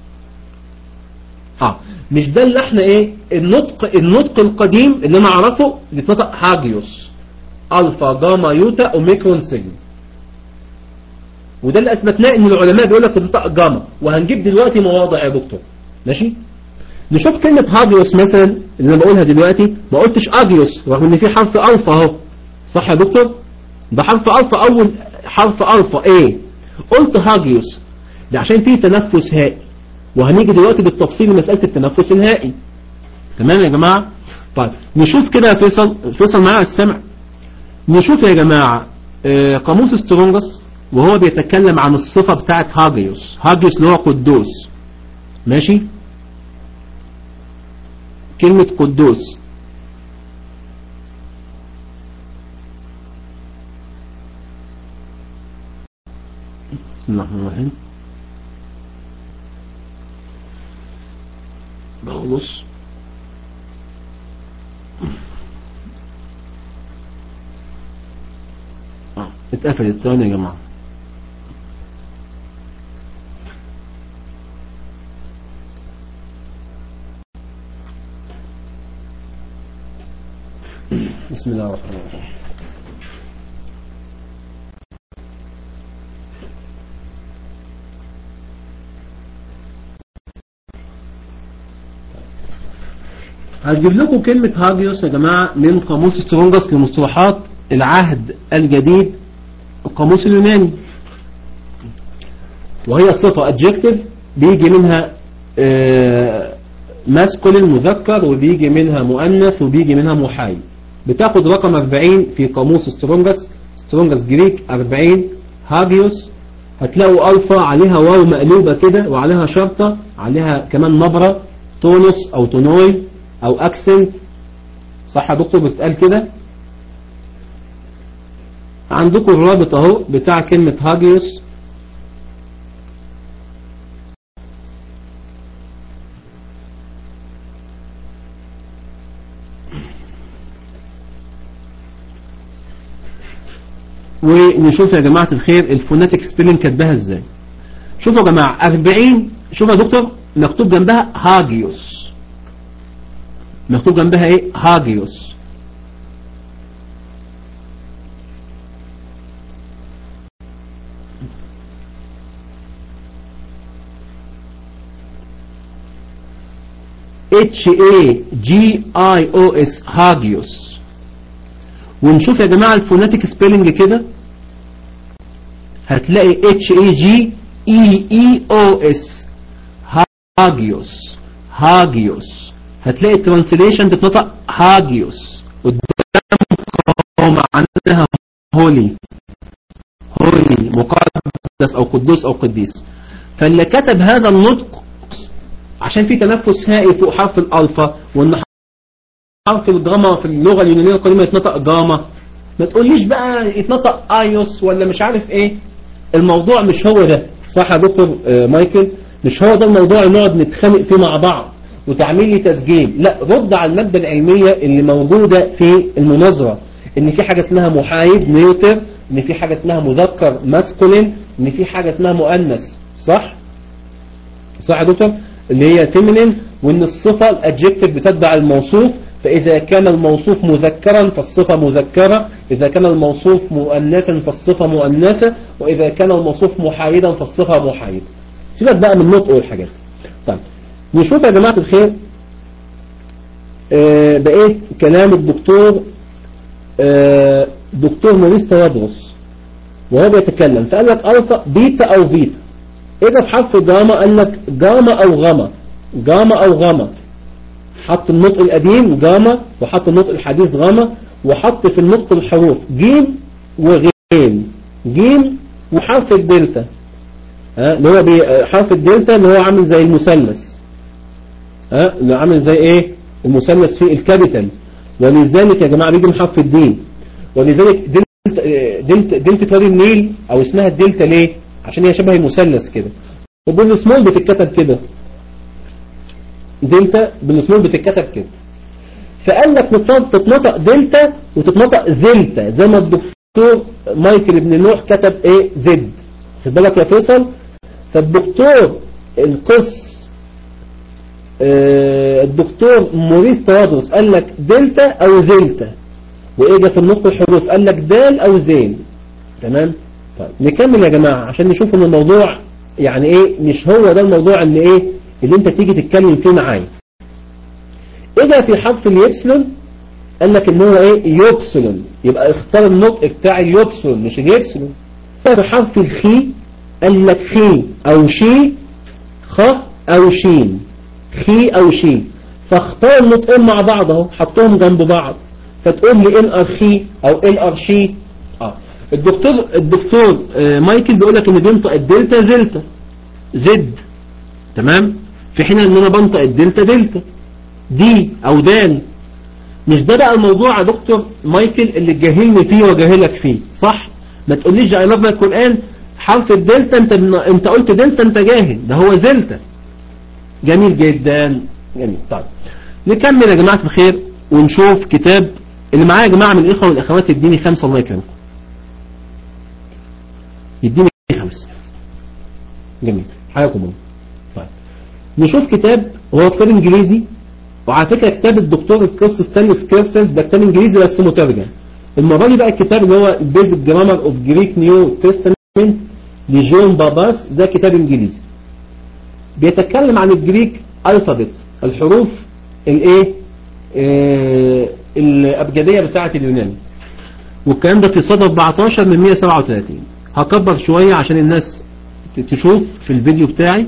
اه مش ده اللي احنا ايه النطق النطق القديم اللي انا اعرفه بيتنطق هاجيوس الفا جاما يوتا اوميكرون سيجما وده اللي اثبتناه ان العلماء بيقول لك بتنطق جاما وهنجيب دلوقتي مواضع يا دكتور ماشي نشوف كلمة هاجيوس مثلا اللي انا بقولها دلوقتي ما قلتش اجيوس رغم ان في حرف الفا اهو صح يا دكتور ده حرف الفا اول حرف الفا ايه قلت هاجيوس ده عشان فيه تنفس هائي وهنيجي دلوقتي بالتفصيل لمسألة التنفس الهائي تمام يا جماعة طيب نشوف كده يا فيصل فيصل معايا السمع نشوف يا جماعة آه، قاموس سترونجس وهو بيتكلم عن الصفة بتاعت هاجيوس هاجيوس اللي هو قدوس ماشي كلمة قدوس بسم الله الرحمن الرحيم بولس اه اتقفلت ثواني يا جماعة بسم الله الرحمن الرحيم هجيب لكم كلمة هاجيوس يا جماعة من قاموس سترونجس لمصطلحات العهد الجديد القاموس اليوناني وهي صفة adjective بيجي منها ماسكولين مذكر وبيجي منها مؤنث وبيجي منها محايد بتاخد رقم 40 في قاموس سترونجس سترونجس جريك 40 هاجيوس هتلاقوا ألفا عليها واو مقلوبة كده وعليها شرطة عليها كمان نبرة تونس أو تونوي أو أكسنت صح يا دكتور بتقال كده عندكم الرابط اهو بتاع كلمة هاجيوس ونشوف يا جماعة الخير الفوناتيك سبيلنج كاتباها ازاي شوفوا يا جماعة 40 شوفوا يا دكتور مكتوب جنبها هاجيوس مكتوب جنبها ايه هاجيوس H A G I O S هاجيوس ونشوف يا جماعة الفوناتيك سبيلنج كده هتلاقي H A G E E O S هاجيوس هاجيوس هتلاقي الترانسليشن تتنطق هاجيوس قدام معناها هولي هولي مقدس او قدوس او قديس فاللي كتب هذا النطق عشان في تنفس هائي فوق حرف الالفا وان حرف الجاما في اللغة اليونانية القديمة يتنطق جاما ما تقوليش بقى يتنطق ايوس ولا مش عارف ايه الموضوع مش هو ده صح يا دكتور آه مايكل مش هو ده الموضوع اللي نقعد نتخانق فيه مع بعض وتعمل لي تسجيل لا رد على المادة العلمية اللي موجودة في المناظرة ان في حاجة اسمها محايد نيوتر ان في حاجة اسمها مذكر ماسكولين ان في حاجة اسمها مؤنث صح صح يا دكتور اللي هي تيمينين وان الصفة الادجكتيف بتتبع الموصوف فإذا كان الموصوف مذكرا فالصفة مذكرة إذا كان الموصوف مؤنثا فالصفة مؤنثة وإذا كان الموصوف محايدا فالصفة محايدة سيبك بقى من النطق والحاجات طيب نشوف يا جماعة الخير آه بقيت كلام الدكتور آه دكتور موريس توادرس وهو بيتكلم فقال لك ألفا بيتا أو فيتا إذا في حرف جاما قال لك جاما أو غما جاما أو غما حط النطق القديم جاما وحط النطق الحديث غاما وحط في النطق الحروف جيم وغين جيم وحرف الدلتا ها اللي هو حرف الدلتا اللي هو عامل زي المثلث ها اللي عامل زي ايه المثلث في الكابيتال ولذلك يا جماعه بيجي من حرف الدين ولذلك دلتا دلتا دلتا وادي النيل او اسمها الدلتا ليه عشان هي شبه المثلث كده وبالسمول بتتكتب كده دلتا بالسمول بتتكتب كده فقال لك تتنطق دلتا وتتنطق زلتا زي ما الدكتور مايكل ابن نوح كتب ايه زد خد بالك يا فيصل فالدكتور القس اه الدكتور موريس توادرس قال لك دلتا او زلتا واجا في النطق الحروف قال لك دال او زين تمام طيب نكمل يا جماعة عشان نشوف ان الموضوع يعني ايه مش هو ده الموضوع اللي ايه اللي انت تيجي تتكلم فيه معايا اذا في حرف اليبسلون قال لك ان هو ايه يبسلون يبقى اختار النطق بتاع اليبسلون مش اليبسلون في حرف الخي قال لك خي او شي خ او شين خي او شي فاختار النطقين مع بعض اهو حطهم جنب بعض فتقول لي ان ار خي او ان ار شي اه الدكتور الدكتور آه مايكل بيقول لك ان بينطق الدلتا دلتا زد تمام في حين ان انا بنطق الدلتا دلتا دي او دال مش ده بقى الموضوع يا دكتور مايكل اللي تجاهلني فيه وجاهلك فيه صح ما تقوليش اي لاف القران حرف الدلتا انت انت قلت دلتا انت جاهل ده هو زلتا جميل جدا جميل طيب نكمل يا جماعه الخير ونشوف كتاب اللي معايا يا جماعه من الاخوه والاخوات يديني خمسه الله يكرمكم يديني خمسه جميل حياكم الله طيب نشوف كتاب هو كتاب انجليزي وعلى فكره كتاب الدكتور القس ستانلي سكيرسل ده كتاب انجليزي بس مترجم المره دي بقى الكتاب اللي هو بيزك جرامر اوف جريك نيو تestament لجون باباس ده كتاب انجليزي بيتكلم عن الجريك الفابت الحروف الايه آه الابجديه بتاعه اليونان والكلام ده في صدى 14 من 137 هكبر شويه عشان الناس تشوف في الفيديو بتاعي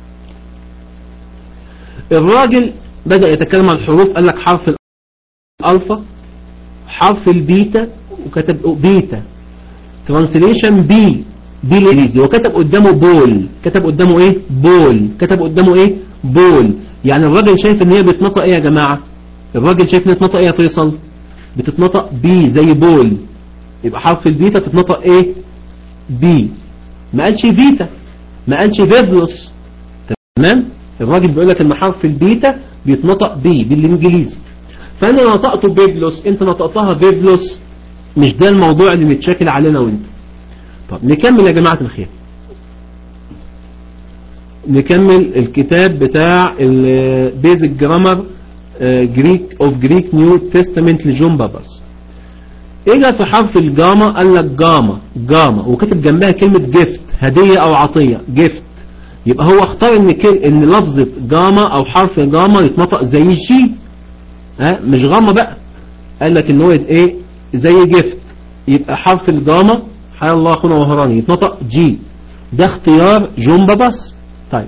الراجل بدأ يتكلم عن الحروف قال لك حرف الألفا حرف البيتا وكتب بيتا ترانسليشن بي بي الانجليزي وكتب قدامه بول كتب قدامه ايه بول كتب قدامه ايه بول يعني الراجل شايف ان هي بتنطق ايه يا جماعة الراجل شايف ان بتنطق ايه يا فيصل بتتنطق بي زي بول يبقى حرف البيتا بتتنطق ايه بي ما قالش فيتا ما قالش فيبلوس تمام الراجل بيقول لك ان حرف البيتا بيتنطق بي بالانجليزي فانا نطقته بيبلوس انت نطقتها بيبلوس مش ده الموضوع اللي متشاكل علينا وانت طب نكمل يا جماعة الخير نكمل الكتاب بتاع البيزك جرامر جريك اوف جريك نيو تestament لجون باباس اجا في حرف الجاما قال لك جاما جاما وكتب جنبها كلمة جفت هدية او عطية جفت يبقى هو اختار ان كل ان لفظة جاما او حرف جاما يتنطق زي جي ها مش غاما بقى قال لك ان هو ايه زي جفت يبقى حرف الجاما حيا الله اخونا وهراني يتنطق جي ده اختيار جون باباس طيب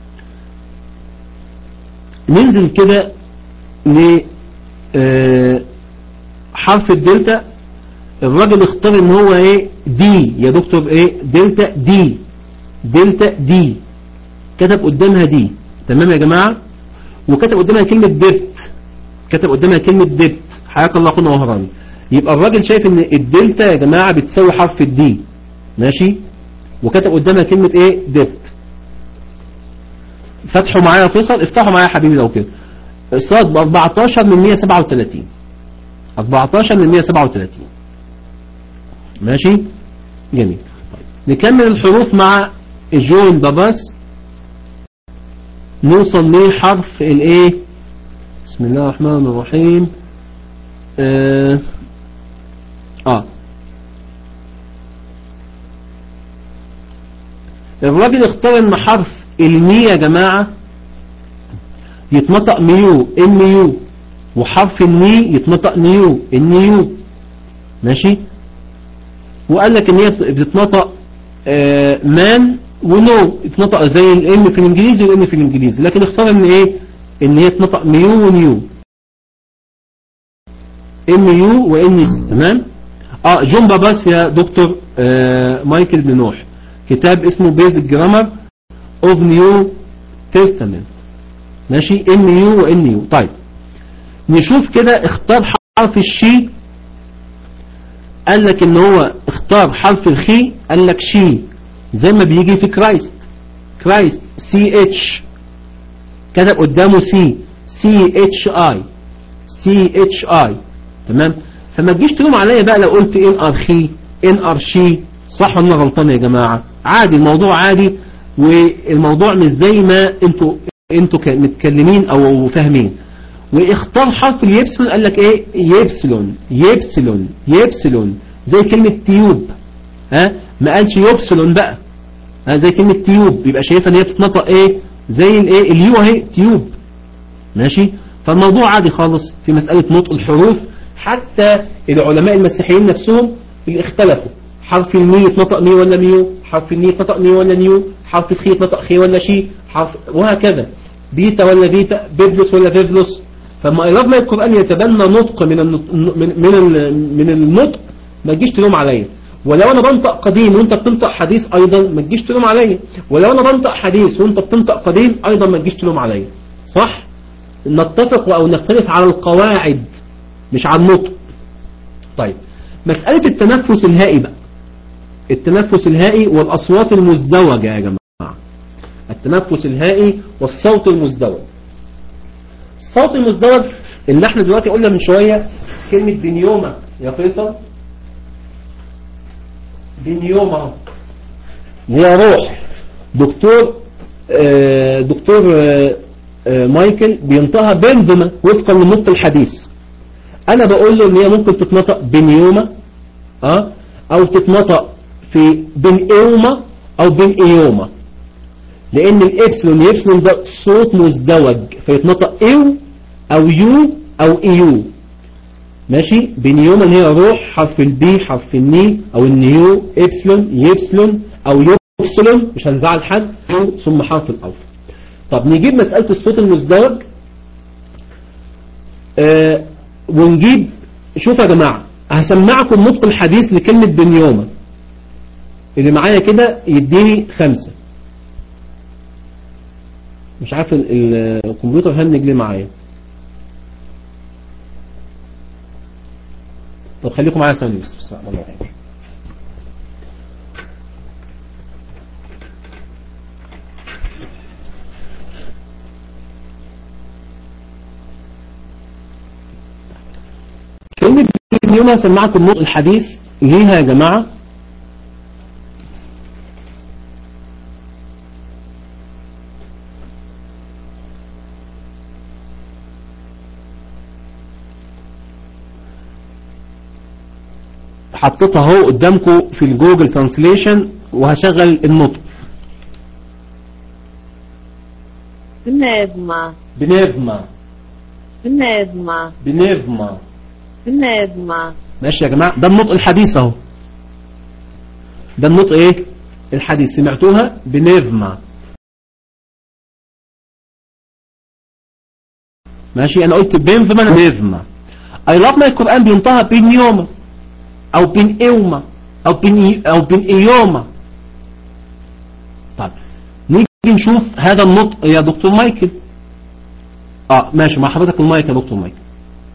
ننزل كده ل اه حرف الدلتا الراجل اختار ان هو ايه دي يا دكتور ايه دلتا دي دلتا دي كتب قدامها دي تمام يا جماعة وكتب قدامها كلمة دبت كتب قدامها كلمة دبت حياك الله اخونا وهراني يبقى الراجل شايف ان الدلتا يا جماعة بتساوي حرف الدي ماشي وكتب قدامها كلمة ايه دبت فتحوا معايا يا فيصل افتحوا معايا يا حبيبي لو كده الصاد ب 14 من 137 14 من 137 ماشي جميل طيب. نكمل الحروف مع جون باباس نوصل لحرف الايه بسم الله الرحمن الرحيم اه, آه. الراجل اختار ان حرف المي يا جماعة يتنطق ميو ام يو وحرف الني يتنطق نيو النيو ماشي وقال لك ان هي بتتنطق آه مان ونو اتنطق زي الام في الانجليزي والام في الانجليزي لكن اختار ان ايه ان هي تنطق ميو ونيو ام يو وان يو تمام اه جون باباس يا دكتور آه مايكل بن نوح كتاب اسمه بيزك جرامر اوف نيو تestament ماشي ام يو وان يو طيب نشوف كده اختار حرف الشي قال لك ان هو اختار حرف الخي قال لك شي زي ما بيجي في كرايست كرايست سي اتش كتب قدامه سي سي اتش اي سي اتش اي تمام فما تجيش تلوم عليا بقى لو قلت ان ار خي ان ار شي صح ولا غلطان يا جماعه عادي الموضوع عادي والموضوع مش زي ما انتوا انتوا متكلمين او فاهمين واختار حرف اليبسلون قال لك ايه يبسلون يبسلون يبسلون زي كلمة تيوب ها ما قالش يبسلون بقى ها زي كلمة تيوب يبقى شايفها ان هي بتتنطق ايه زي الايه اليو اهي تيوب ماشي فالموضوع عادي خالص في مسألة نطق الحروف حتى العلماء المسيحيين نفسهم اللي اختلفوا حرف المي يتنطق مي ولا ميو حرف الني يتنطق مي ولا نيو حرف الخي يتنطق خي ولا شي حرف وهكذا بيتا ولا بيتا بيبلس ولا بيبلس فما لما القرآن يتبنى نطق من النطق من من ال- من النطق ما تجيش تلوم عليا ولو انا بنطق قديم وانت بتنطق حديث ايضا ما تجيش تلوم عليا ولو انا بنطق حديث وانت بتنطق قديم ايضا ما تجيش تلوم عليا صح نتفق او نختلف على القواعد مش على النطق طيب مسألة التنفس الهائي بقى التنفس الهائي والأصوات المزدوجة يا جماعة التنفس الهائي والصوت المزدوج الصوت المزدوج اللي احنا دلوقتي قلنا من شوية كلمة بنيومة يا فيصل بنيومة هي روح دكتور آه، دكتور آه، آه، مايكل بينطقها بنزما وفقا للنطق الحديث انا بقول له ان هي ممكن تتنطق بنيومة اه او تتنطق في بن ايوما او بن ايوما لان الابسلون يبسلون ده صوت مزدوج فيتنطق ايو او يو او ايو ماشي بنيوما هي روح حرف البي حرف الني او النيو ابسلون يبسلون او يبسلون مش هنزعل حد ثم حرف الالف طب نجيب مسألة الصوت المزدوج آه ونجيب شوف يا جماعة هسمعكم نطق الحديث لكلمة بنيومة اللي معايا كده يديني خمسة مش عارف ال- ال- الكمبيوتر هنج ليه معايا طب خليكم معايا ثانية بس بس الله يرحمه. كلمة اليوم هسمعكم نطق الحديث ليها يا جماعة حطيتها اهو قدامكم في الجوجل ترانسليشن وهشغل النطق بنادمة بنيفما بنادمة بنيفما بنادمة ماشي يا جماعة ده النطق الحديث اهو ده النطق ايه الحديث سمعتوها بنيفما ماشي انا قلت بنفما نيفما اي لاف ما القرآن بينطقها بنيوما او بن ايوما او بن او بن ايوما طيب نيجي نشوف هذا النطق يا دكتور مايكل اه ماشي مع حضرتك المايك يا دكتور مايكل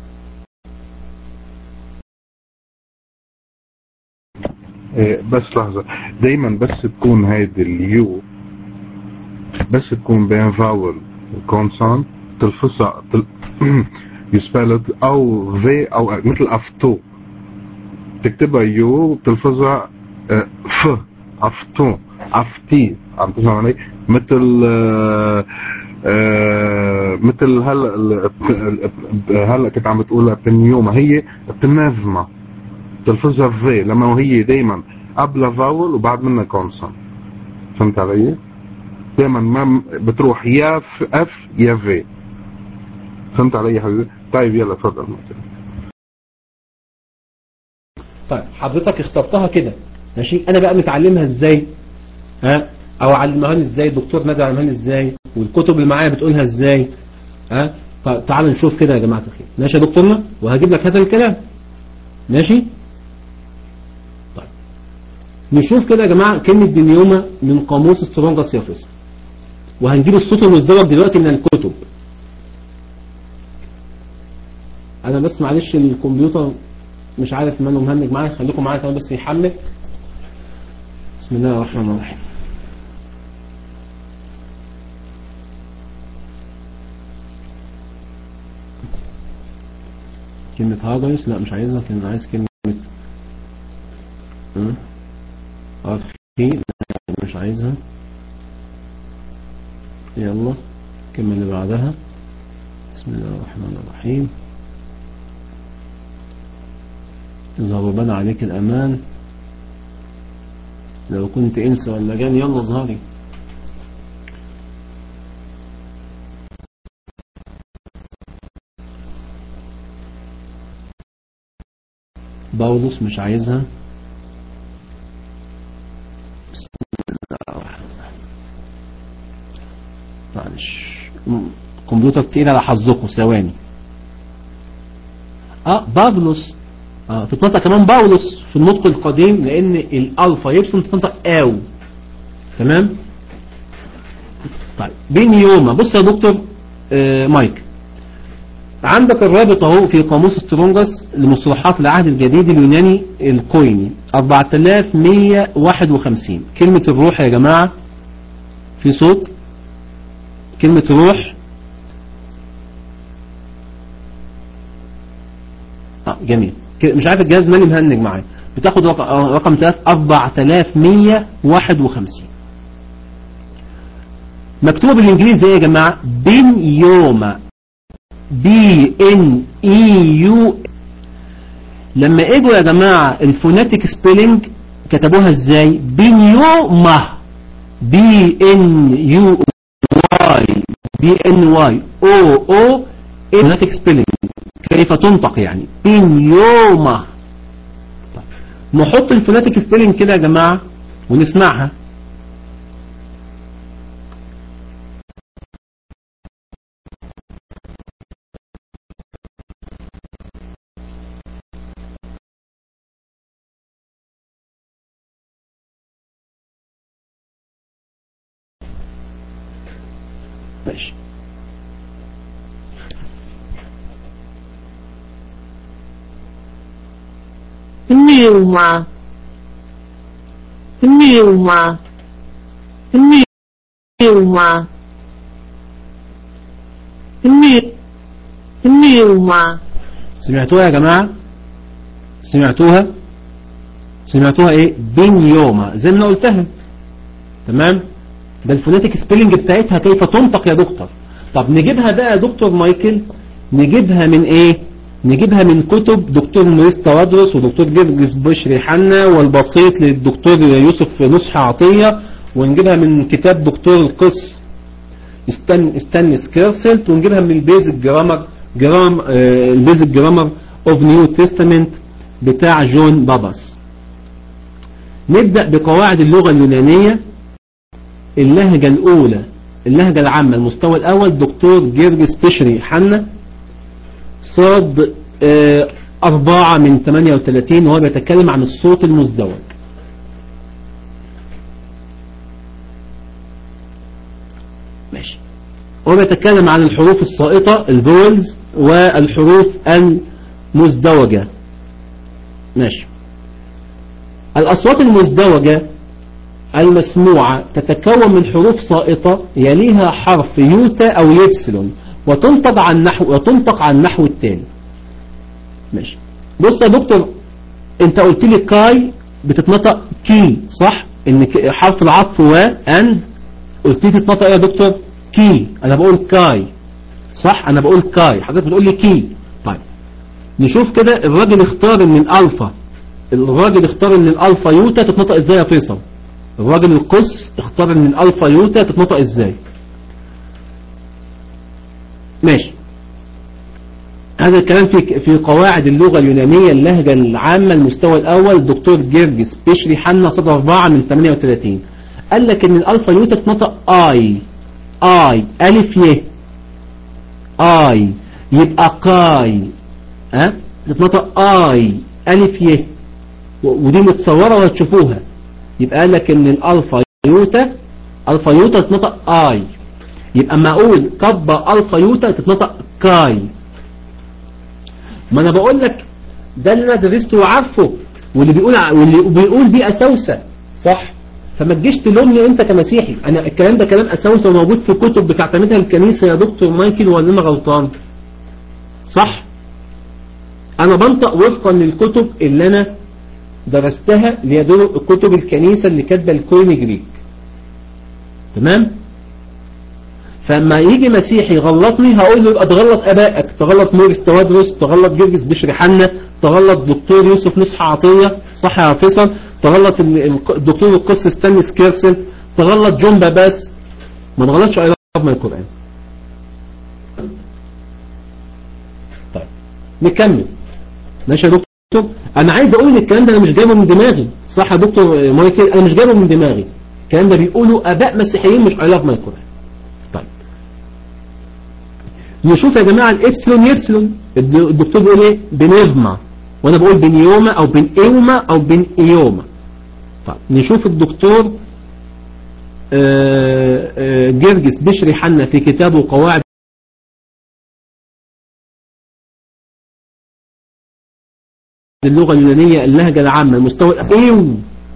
إيه، بس لحظة دايما بس تكون هيدي اليو بس تكون بين فاول وكونسون تلفظها تل... يسبلت او في او مثل افتو تكتبها يو بتلفظها آه، ف افتو افتي عم تسمع علي مثل آه، آه، مثل هلا ال- ال- هلا كنت عم بتقولها بنيوما هي بنافما تلفظها في لما هي دايما قبل فاول وبعد منها كونسون فهمت علي؟ دايما ما بتروح يا في اف يا في فهمت علي يا حبيبي؟ طيب يلا تفضل طيب حضرتك اخترتها كده ماشي انا بقى متعلمها ازاي ها او علمها لي ازاي الدكتور ندى علمها لي ازاي والكتب اللي معايا بتقولها ازاي ها طيب تعال نشوف كده يا جماعه الخير ماشي يا دكتورنا وهجيب لك هذا الكلام ماشي طيب نشوف كده يا جماعه كلمه دنيوما من قاموس سترونجاس يا فيصل وهنجيب الصوت المزدوج دلوقتي من الكتب انا بس معلش الكمبيوتر مش عارف ماله مهنج معايا خليكم معايا ثواني بس يحمل بسم الله الرحمن الرحيم كلمة هاجرس لا مش عايزها كان عايز كلمة ها؟ أرخي لا مش عايزها يلا الكلمة اللي بعدها بسم الله الرحمن الرحيم إذا ربنا عليك الأمان لو كنت انس ولا جان يلا ظهري باولوس مش عايزها بسم الله الرحمن الرحيم. معلش م- كمبيوتر تقيل على حظكم ثواني اه بابلوس اه تتنطق كمان باولوس في النطق القديم لان الالفا يبسم تتنطق او تمام طيب بين يوما بص يا دكتور آه مايك عندك الرابط اهو في قاموس سترونجس لمصطلحات العهد الجديد اليوناني الكويني 4151 كلمة الروح يا جماعة في صوت كلمة روح اه جميل ك- مش عارف الجهاز مالي مهنج معايا بتاخد رقم, آه، رقم 3 4151 مكتوبة بالانجليزي ايه يا جماعة بين يوما بي ان اي يو لما اجوا يا جماعة الفوناتيك سبيلنج كتبوها ازاي بنيوما بي ان يو واي بي ان واي او او فوناتيك سبيلنج كيف تنطق يعني بنيوما طيب. نحط الفوناتيك سبيلنج كده يا جماعة ونسمعها ماشي pneuma, pneuma, pneuma, pne- pneuma, سمعتوها يا جماعة سمعتوها سمعتوها ايه بنيوما زي ما انا قلتها تمام ده الفونيتيك سبيلنج بتاعتها كيف تنطق يا دكتور طب نجيبها بقى يا دكتور مايكل نجيبها من ايه نجيبها من كتب دكتور موريس توادرس ودكتور جرجس بشري حنا والبسيط للدكتور يوسف نصحي عطية ونجيبها من كتاب دكتور القس استن استني سكيرسلت ونجيبها من البيزك جرامر جرام آه البيزك جرامر اوف نيو تestament بتاع جون باباس نبدأ بقواعد اللغة اليونانية اللهجة الأولى اللهجة العامة المستوى الأول دكتور جرجس بشري حنا صاد آه أربعة من 38 وهو بيتكلم عن الصوت المزدوج ماشي هو بيتكلم عن الحروف السائطة الفولز والحروف المزدوجة ماشي الأصوات المزدوجة المسموعة تتكون من حروف سائطة يليها حرف يوتا أو يبسلون وتنطق عن نحو وتنطق عن النحو التالي ماشي بص يا دكتور انت قلت لي كاي بتتنطق كي صح ان ك- حرف العطف و اند قلت لي تتنطق ايه يا دكتور كي انا بقول كاي صح انا بقول كاي حضرتك بتقول لي كي طيب نشوف كده الراجل اختار ان الالفا الراجل اختار ان الالفا يوتا تتنطق ازاي يا فيصل الراجل القس اختار ان الالفا يوتا تتنطق ازاي ماشي هذا الكلام في في قواعد اللغة اليونانية اللهجة العامة المستوى الأول دكتور جرجس بشري حنا صدر 4 من 38 قال لك إن الألفا يوتا تتنطق آي آي ألف ي آي يبقى قاي ها تتنطق آي ألف ي و- ودي متصورة وهتشوفوها يبقى قال لك إن الألفا يوتا ألفا يوتا تتنطق آي يبقى اما اقول كبة الفا يوتا تتنطق كاي ما انا بقول لك ده اللي انا درسته وعارفه واللي بيقول ع- واللي بيقول دي اسوسه صح فما تجيش تلومني انت كمسيحي انا الكلام ده كلام اسوسه وموجود في كتب بتعتمدها الكنيسه يا دكتور مايكل ولا انا غلطان صح انا بنطق وفقا للكتب اللي انا درستها اللي هي دول كتب الكنيسه اللي كاتبه الكوين جريك تمام فلما يجي مسيحي يغلطني هقول له يبقى تغلط ابائك تغلط موريس توادرس تغلط جرجس بشري حنا تغلط دكتور يوسف نصحى عطية صح يا فيصل تغلط ال- الق- الدكتور القس ستانلي سكيرسل تغلط جون باباس ما تغلطش اي لفظ من القرآن طيب نكمل ماشي يا دكتور انا عايز اقول ان الكلام ده انا مش جايبه من دماغي صح يا دكتور مايكل انا مش جايبه من دماغي الكلام ده بيقولوا اباء مسيحيين مش اي لاف ماي قرآن طيب نشوف يا جماعه الابسلون يبسلون الد- الدكتور بيقول ايه بنظمة وانا بقول بنيوما او بن ايوما او بن ايوما طيب نشوف الدكتور آه، آه، جرجس بشري حنا في كتابه قواعد اللغة اليونانية اللهجة العامة المستوى الأ- ايو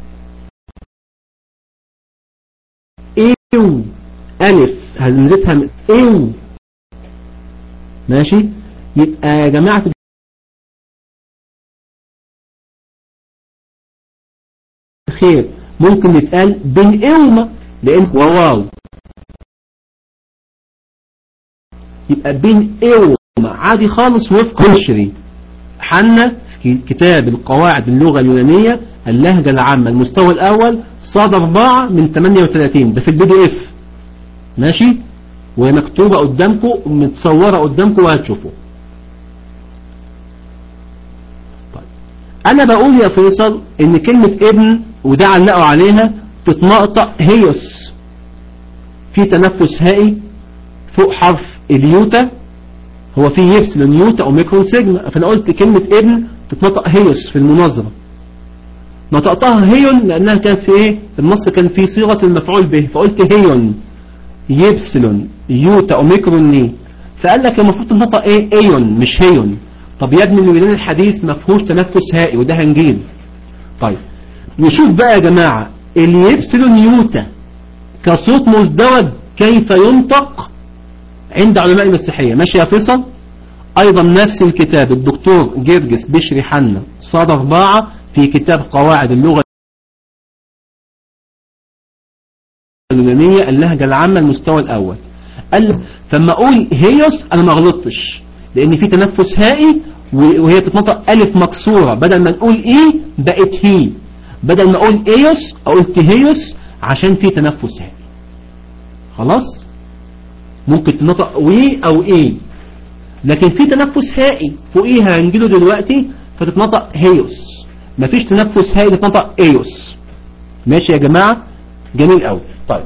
ايو ألف همزتها من- ايو ماشي يبقى يا جماعة الخير ممكن يتقال بين ايوما لان وواو يبقى بين ايوما عادي خالص وفق بشري حنا في كتاب القواعد اللغة اليونانية اللهجة العامة المستوى الأول صاد أربعة من 38 ده في البي دي اف ماشي ومكتوبة قدامكم متصورة قدامكم وهتشوفوا طيب أنا بقول يا فيصل إن كلمة ابن وده علقوا عليها تتنقطع هيوس في تنفس هائي فوق حرف اليوتا هو في يفصل نيوتا اوميكرون سيجما فانا قلت كلمة ابن تتنطق هيوس في المناظرة نطقتها هيون لانها كانت في ايه النص كان في صيغة المفعول به فقلت هيون يبسلون يوتا اوميكرون ني فقال لك المفروض تنطق ايه ايون مش هيون طب يا ابني اليونان الحديث ما فيهوش تنفس هائي وده هنجيل طيب نشوف بقى يا جماعة اليبسلون يوتا كصوت مزدوج كيف ينطق عند علماء المسيحية ماشي يا فيصل أيضا نفس الكتاب الدكتور جرجس بشري حنا صاد أربعة في كتاب قواعد اللغة اليونانية اللهجة العامة المستوى الأول قال فما أقول هيوس أنا ما غلطتش لأن في تنفس هائي وهي تتنطق ألف مكسورة بدل ما نقول إيه بقت هي بدل ما أقول إيوس قلت هيوس عشان في تنفس هائي خلاص ممكن تنطق وي او ايه لكن في تنفس هائي فوقيها هنجيله دلوقتي فتتنطق هيوس مفيش تنفس هائي تتنطق ايوس ماشي يا جماعة جميل قوي طيب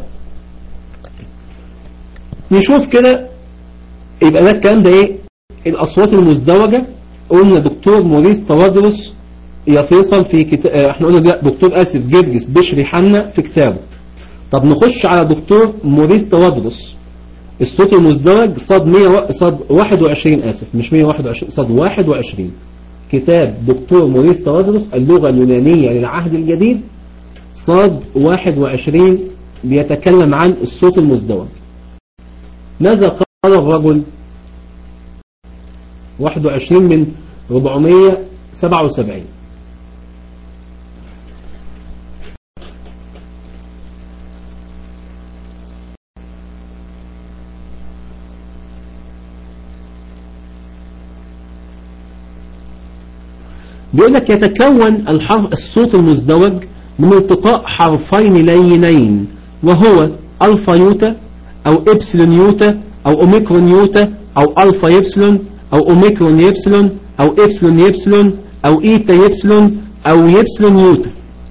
نشوف كده يبقى ده الكلام ده ايه الاصوات المزدوجة قلنا دكتور موريس توادرس يا فيصل في كتاب احنا قلنا لا دكتور اسف جرجس بشري حنا في كتابه طب نخش على دكتور موريس توادرس الصوت المزدوج صاد 100 و... صاد 21 اسف مش 121 صاد 21 كتاب دكتور موريس توادرس اللغة اليونانية للعهد الجديد صاد 21 بيتكلم عن الصوت المزدوج ماذا قال الرجل 21 من 477 بيقول لك يتكون الحرف الصوت المزدوج من التقاء حرفين لينين وهو الفا يوتا او ابسلون يوتا او اوميكرون يوتا او الفا يبسلون او اوميكرون يبسلون او ابسلون يبسلون او ايتا يبسلون او يبسلون يوتا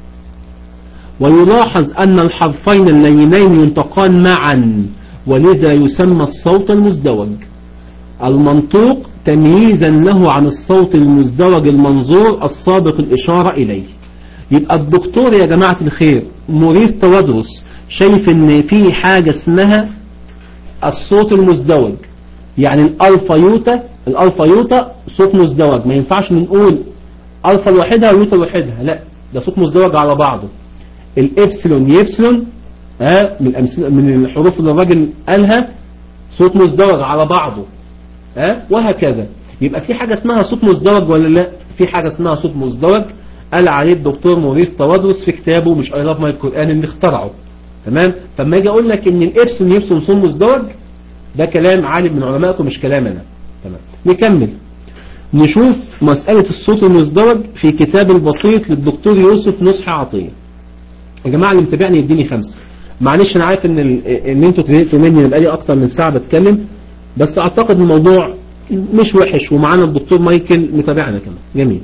ويلاحظ ان الحرفين اللينين ينطقان معا ولذا يسمى الصوت المزدوج المنطوق تمييزا له عن الصوت المزدوج المنظور السابق الإشارة إليه يبقى الدكتور يا جماعة الخير موريس توادرس شايف ان في حاجة اسمها الصوت المزدوج يعني الالفا يوتا الالفا يوتا صوت مزدوج ما ينفعش نقول الفا لوحدها ويوتا لوحدها لا ده صوت مزدوج على بعضه الابسلون يبسلون ها من الأمثلة من الحروف اللي الراجل قالها صوت مزدوج على بعضه ها وهكذا يبقى في حاجة اسمها صوت مزدوج ولا لا في حاجة اسمها صوت مزدوج قال عليه الدكتور موريس توادرس في كتابه مش I love my Quran اللي اخترعه تمام فما اجي اقول لك ان الابسون يبسون صوت مزدوج ده كلام عالم من علمائكم مش كلام انا تمام نكمل نشوف مسألة الصوت المزدوج في كتاب البسيط للدكتور يوسف نصحي عطية يا جماعة اللي متابعني يديني خمسة معلش انا عارف ان ال... ان انتوا تزهقتوا مني انا بقالي اكتر من ساعة بتكلم بس اعتقد الموضوع مش وحش ومعانا الدكتور مايكل متابعنا كمان جميل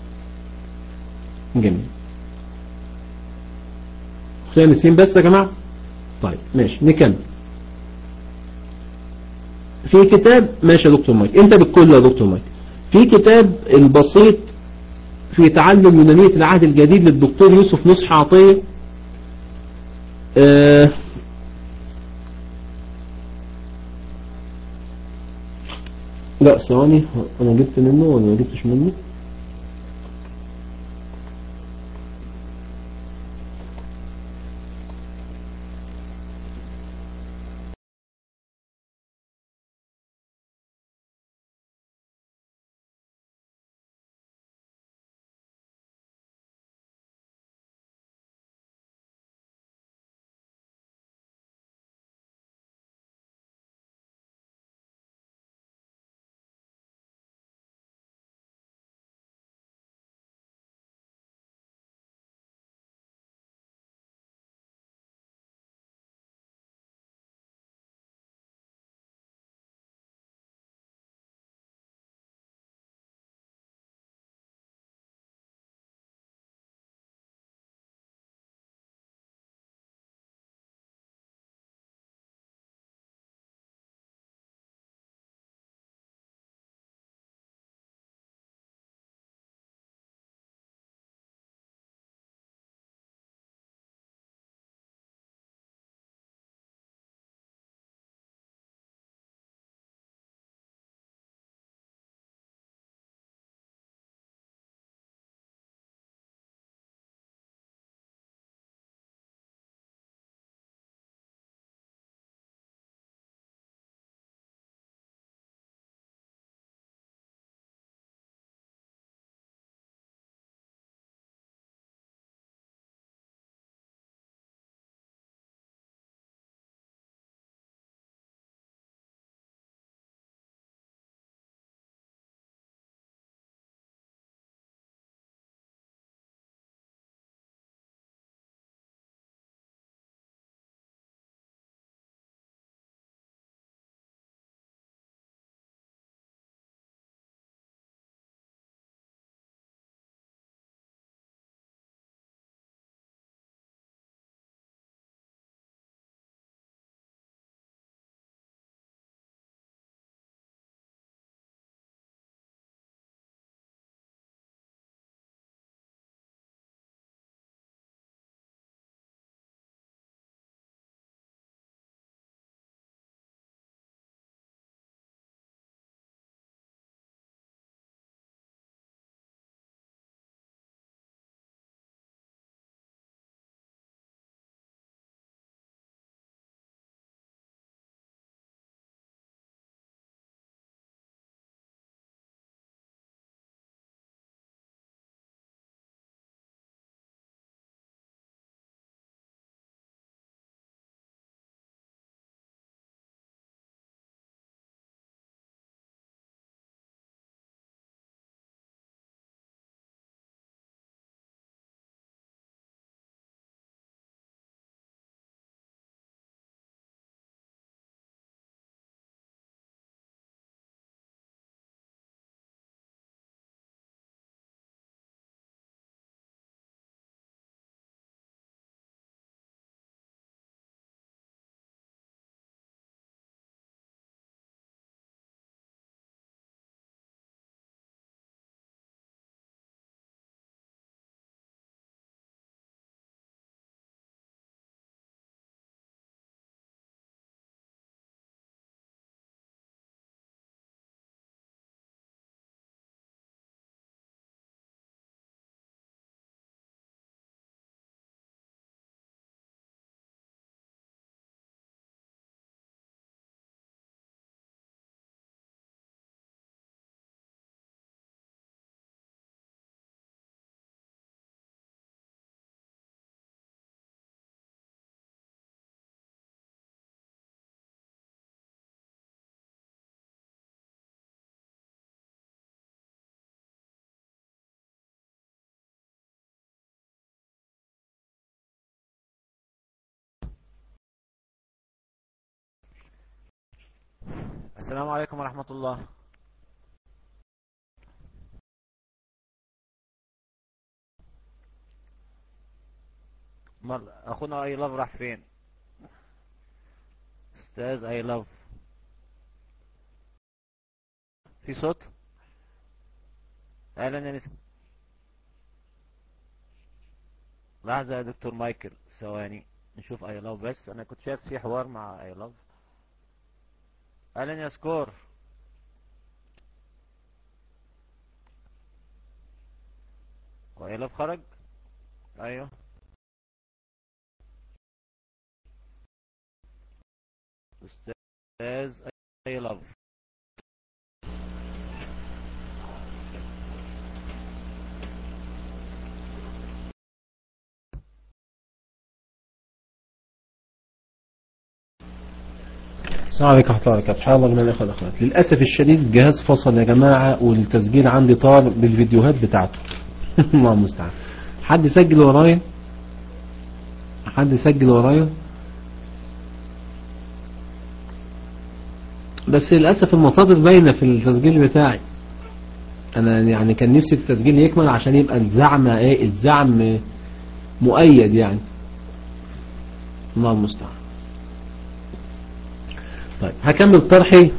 جميل خامسين بس يا جماعة طيب ماشي نكمل في كتاب ماشي يا دكتور مايك انت بالكل يا دكتور مايك في كتاب البسيط في تعلم يونانية العهد الجديد للدكتور يوسف نصح عطية آه لا ثواني انا جبت منه ولا ما جبتش منه السلام عليكم ورحمة الله مر اخونا اي لاف راح فين استاذ اي لاف في صوت اهلا يا نسم لحظة يا دكتور مايكل ثواني نشوف اي لاف بس انا كنت شايف في حوار مع اي لاف اهلا يا سكور واي لاف خرج ايوه استاذ اي لاف السلام عليكم ورحمة الله وبركاته حيا الله جميع الإخوة والأخوات للأسف الشديد الجهاز فصل يا جماعة والتسجيل عندي طار بالفيديوهات بتاعته الله المستعان حد سجل ورايا حد سجل ورايا بس للأسف المصادر باينة في التسجيل بتاعي أنا يعني كان نفسي التسجيل يكمل عشان يبقى الزعم إيه الزعم مؤيد يعني الله المستعان طيب هكمل طرحي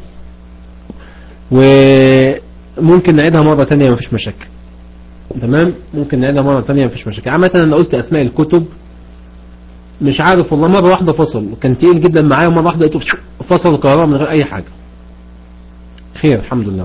وممكن نعيدها مرة تانية مفيش مشاكل تمام ممكن نعيدها مرة تانية مفيش مشاكل عامة انا قلت اسماء الكتب مش عارف والله مرة واحدة فصل كان تقيل جدا معايا ومرة واحدة لقيته فصل الكهرباء من غير اي حاجة خير الحمد لله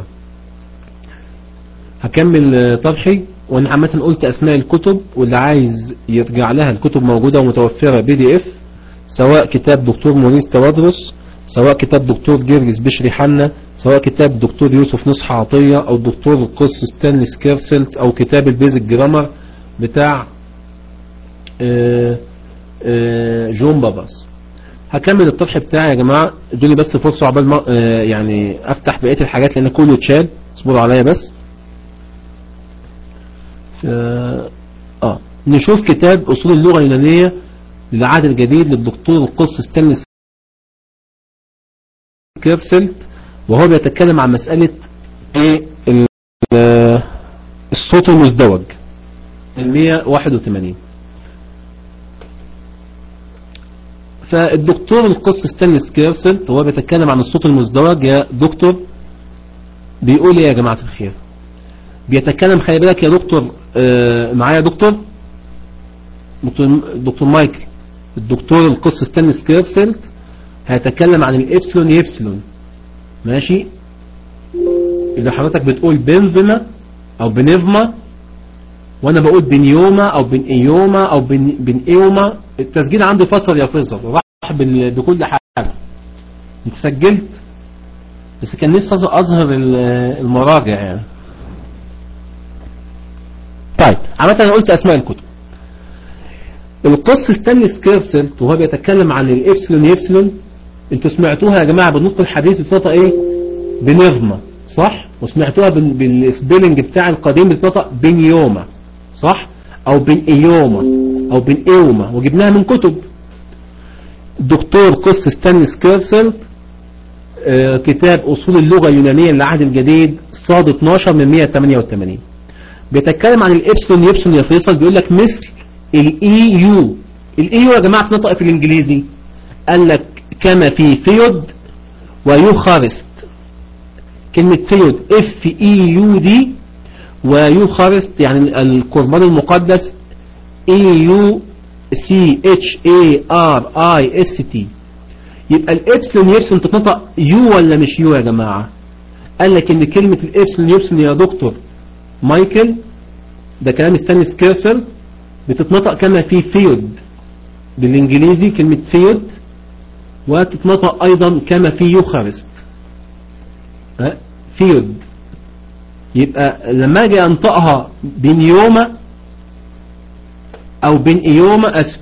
هكمل طرحي وانا عامة قلت اسماء الكتب واللي عايز يرجع لها الكتب موجودة ومتوفرة بي دي اف سواء كتاب دكتور موريس توادرس سواء كتاب دكتور جرجس بشري حنا سواء كتاب دكتور يوسف نصح عطية او دكتور القس ستانلي سكيرسلت او كتاب البيزك جرامر بتاع آه، آه، جون باباس هكمل الطرح بتاعي يا جماعة ادوني بس فرصة عقبال ما آه، يعني افتح بقية الحاجات لان كله اتشال اصبروا عليا بس ف... اه نشوف كتاب اصول اللغة اليونانية للعهد الجديد للدكتور القس ستانلي كيرسلت وهو بيتكلم عن مسألة ايه ال- آه، الصوت المزدوج ال 181 فالدكتور القس ستانلس كيرسلت وهو بيتكلم عن الصوت المزدوج يا دكتور بيقول ايه يا جماعة الخير بيتكلم خلي بالك يا دكتور آه، معايا دكتور دكتور دكتور مايكل الدكتور القس ستانلس كيرسلت هيتكلم عن الإبسلون يبسلون ماشي إذا حضرتك بتقول بنفما أو بنفما وأنا بقول بنيوما أو بنإيوما أو بن بنإيوما التسجيل عندي فصل يا فيصل راح بال- بكل حاجة أنت سجلت بس كان نفسي أظهر ال- المراجع يعني طيب عامة أنا قلت أسماء الكتب القص ستانلي سكيرسلت وهو بيتكلم عن الإبسلون يبسلون انتوا سمعتوها يا جماعة بالنطق الحديث بتنطق ايه بنغمة صح وسمعتوها بال- بالسبيلنج بتاع القديم بتنطق بنيوما صح او بنإيوما او بنإيوما وجبناها من كتب الدكتور قس ستانلي سكيرسلت آه، كتاب أصول اللغة اليونانية للعهد الجديد صاد 12 من 188 بيتكلم عن الإبسلون يبسلون يا فيصل بيقول لك مثل الاي يو الاي يو يا جماعة بتنطق في الانجليزي قال لك كما في فيود ويوخارست كلمة فيود اف اي يو دي ويوخارست يعني القربان المقدس اي يو سي اتش اي ار اي اس تي يبقى الابسلون يبسلون تتنطق يو ولا مش يو يا جماعة قال لك ان كلمة الابسلون يبسلون يا دكتور مايكل ده كلام ستانلس كيرسل بتتنطق كما في فيود بالانجليزي كلمة فيود وتتنطق ايضا كما في يوخارست ها؟ فيود يبقى لما اجي انطقها بنيوما او بين ايوما اسف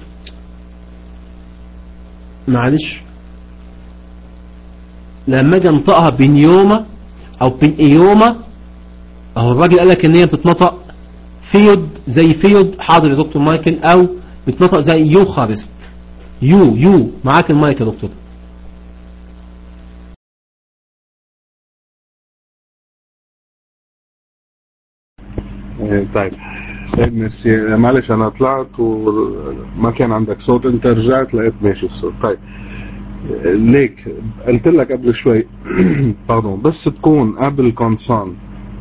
معلش لما اجي انطقها بنيوما او بين ايوما اهو الراجل قال لك ان هي بتتنطق فيود زي فيود حاضر يا دكتور مايكل او بتنطق زي يوخارست يو يو معاك المايك يا دكتور إيه، طيب طيب ميرسي معلش انا طلعت وما كان عندك صوت انت رجعت لقيت ماشي الصوت طيب ليك قلت لك قبل شوي باردون بس تكون قبل كونسون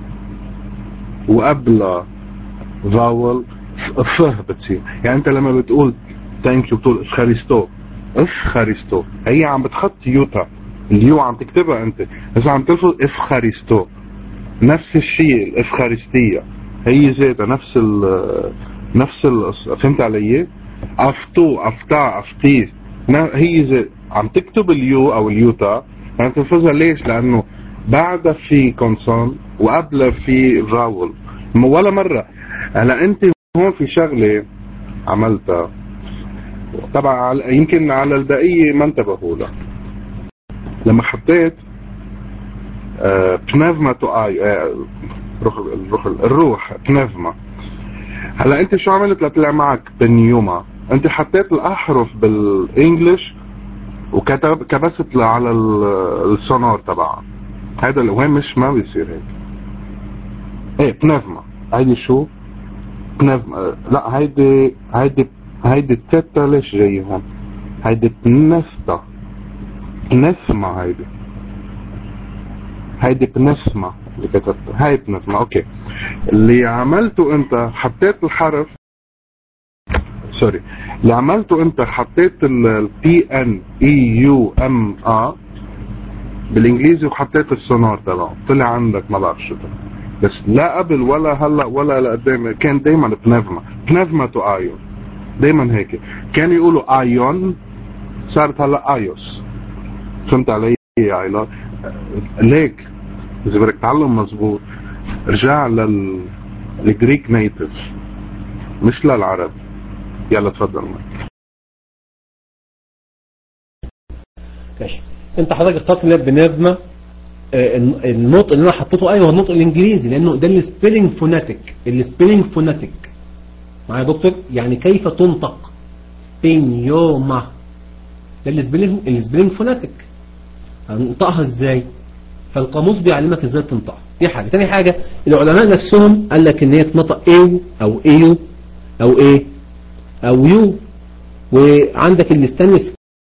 وقبل فاول فه بتصير يعني انت لما بتقول ثانك يو بتقول افخاريستو افخاريستو هي عم بتحط يوتا اليو عم تكتبها انت بس عم تلفظ افخاريستو نفس الشيء الافخارستية هي ذاتها نفس ال نفس ال فهمت علي؟ افتو افتع افتيس نا- هي ذات عم تكتب اليو او اليوتا عم تلفظها ليش؟ لانه بعدها في كونسون وقبلها في فاول م- ولا مرة هلا انت هون في شغلة عملتها طبعا على- يمكن على البقية ما انتبهوا لها لما حطيت آه، بنفما تو اي آه، روح الروح الروح بنفما هلا انت شو عملت لطلع معك بنيوما انت حطيت الاحرف بالانجلش وكتب كبست ل- على ال- السونار تبعها هذا اللي وين مش ما بيصير هيك ايه بنفما هيدي شو بنفما آه، لا هيدي هيدي هيدي التتا ليش جاي هون هيدي بنفتا بنسمة هيدي هيدي بنسمة اللي كتبتها هاي بنسمة اوكي اللي عملته انت حطيت الحرف سوري اللي عملته انت حطيت البي ان اي يو ام ا بالانجليزي وحطيت السونار تبعه طلع عندك ما بعرف شو طلع. بس لا قبل ولا هلا ولا لقدام كان دايما بنفما بنفما تو ايون دايما هيك كان يقولوا ايون صارت هلا ايوس فهمت علي يا علاء ليك اذا بدك تعلم مزبوط ارجع لل الجريك نيتف مش للعرب يلا تفضل معك ماشي انت حضرتك اخترت اللي هي بنظمة آه، الن- النطق اللي انا حطيته ايوه هو النطق الانجليزي لانه ده السبيلنج فوناتيك السبيلنج فوناتيك معايا يا دكتور يعني كيف تنطق بينيوما ده السبيلنج السبيلنج فوناتيك هننطقها ازاي فالقاموس بيعلمك ازاي تنطقها دي حاجه تاني حاجه العلماء نفسهم قال لك ان هي تنطق ايو او ايو او ايه او يو وعندك الستانلس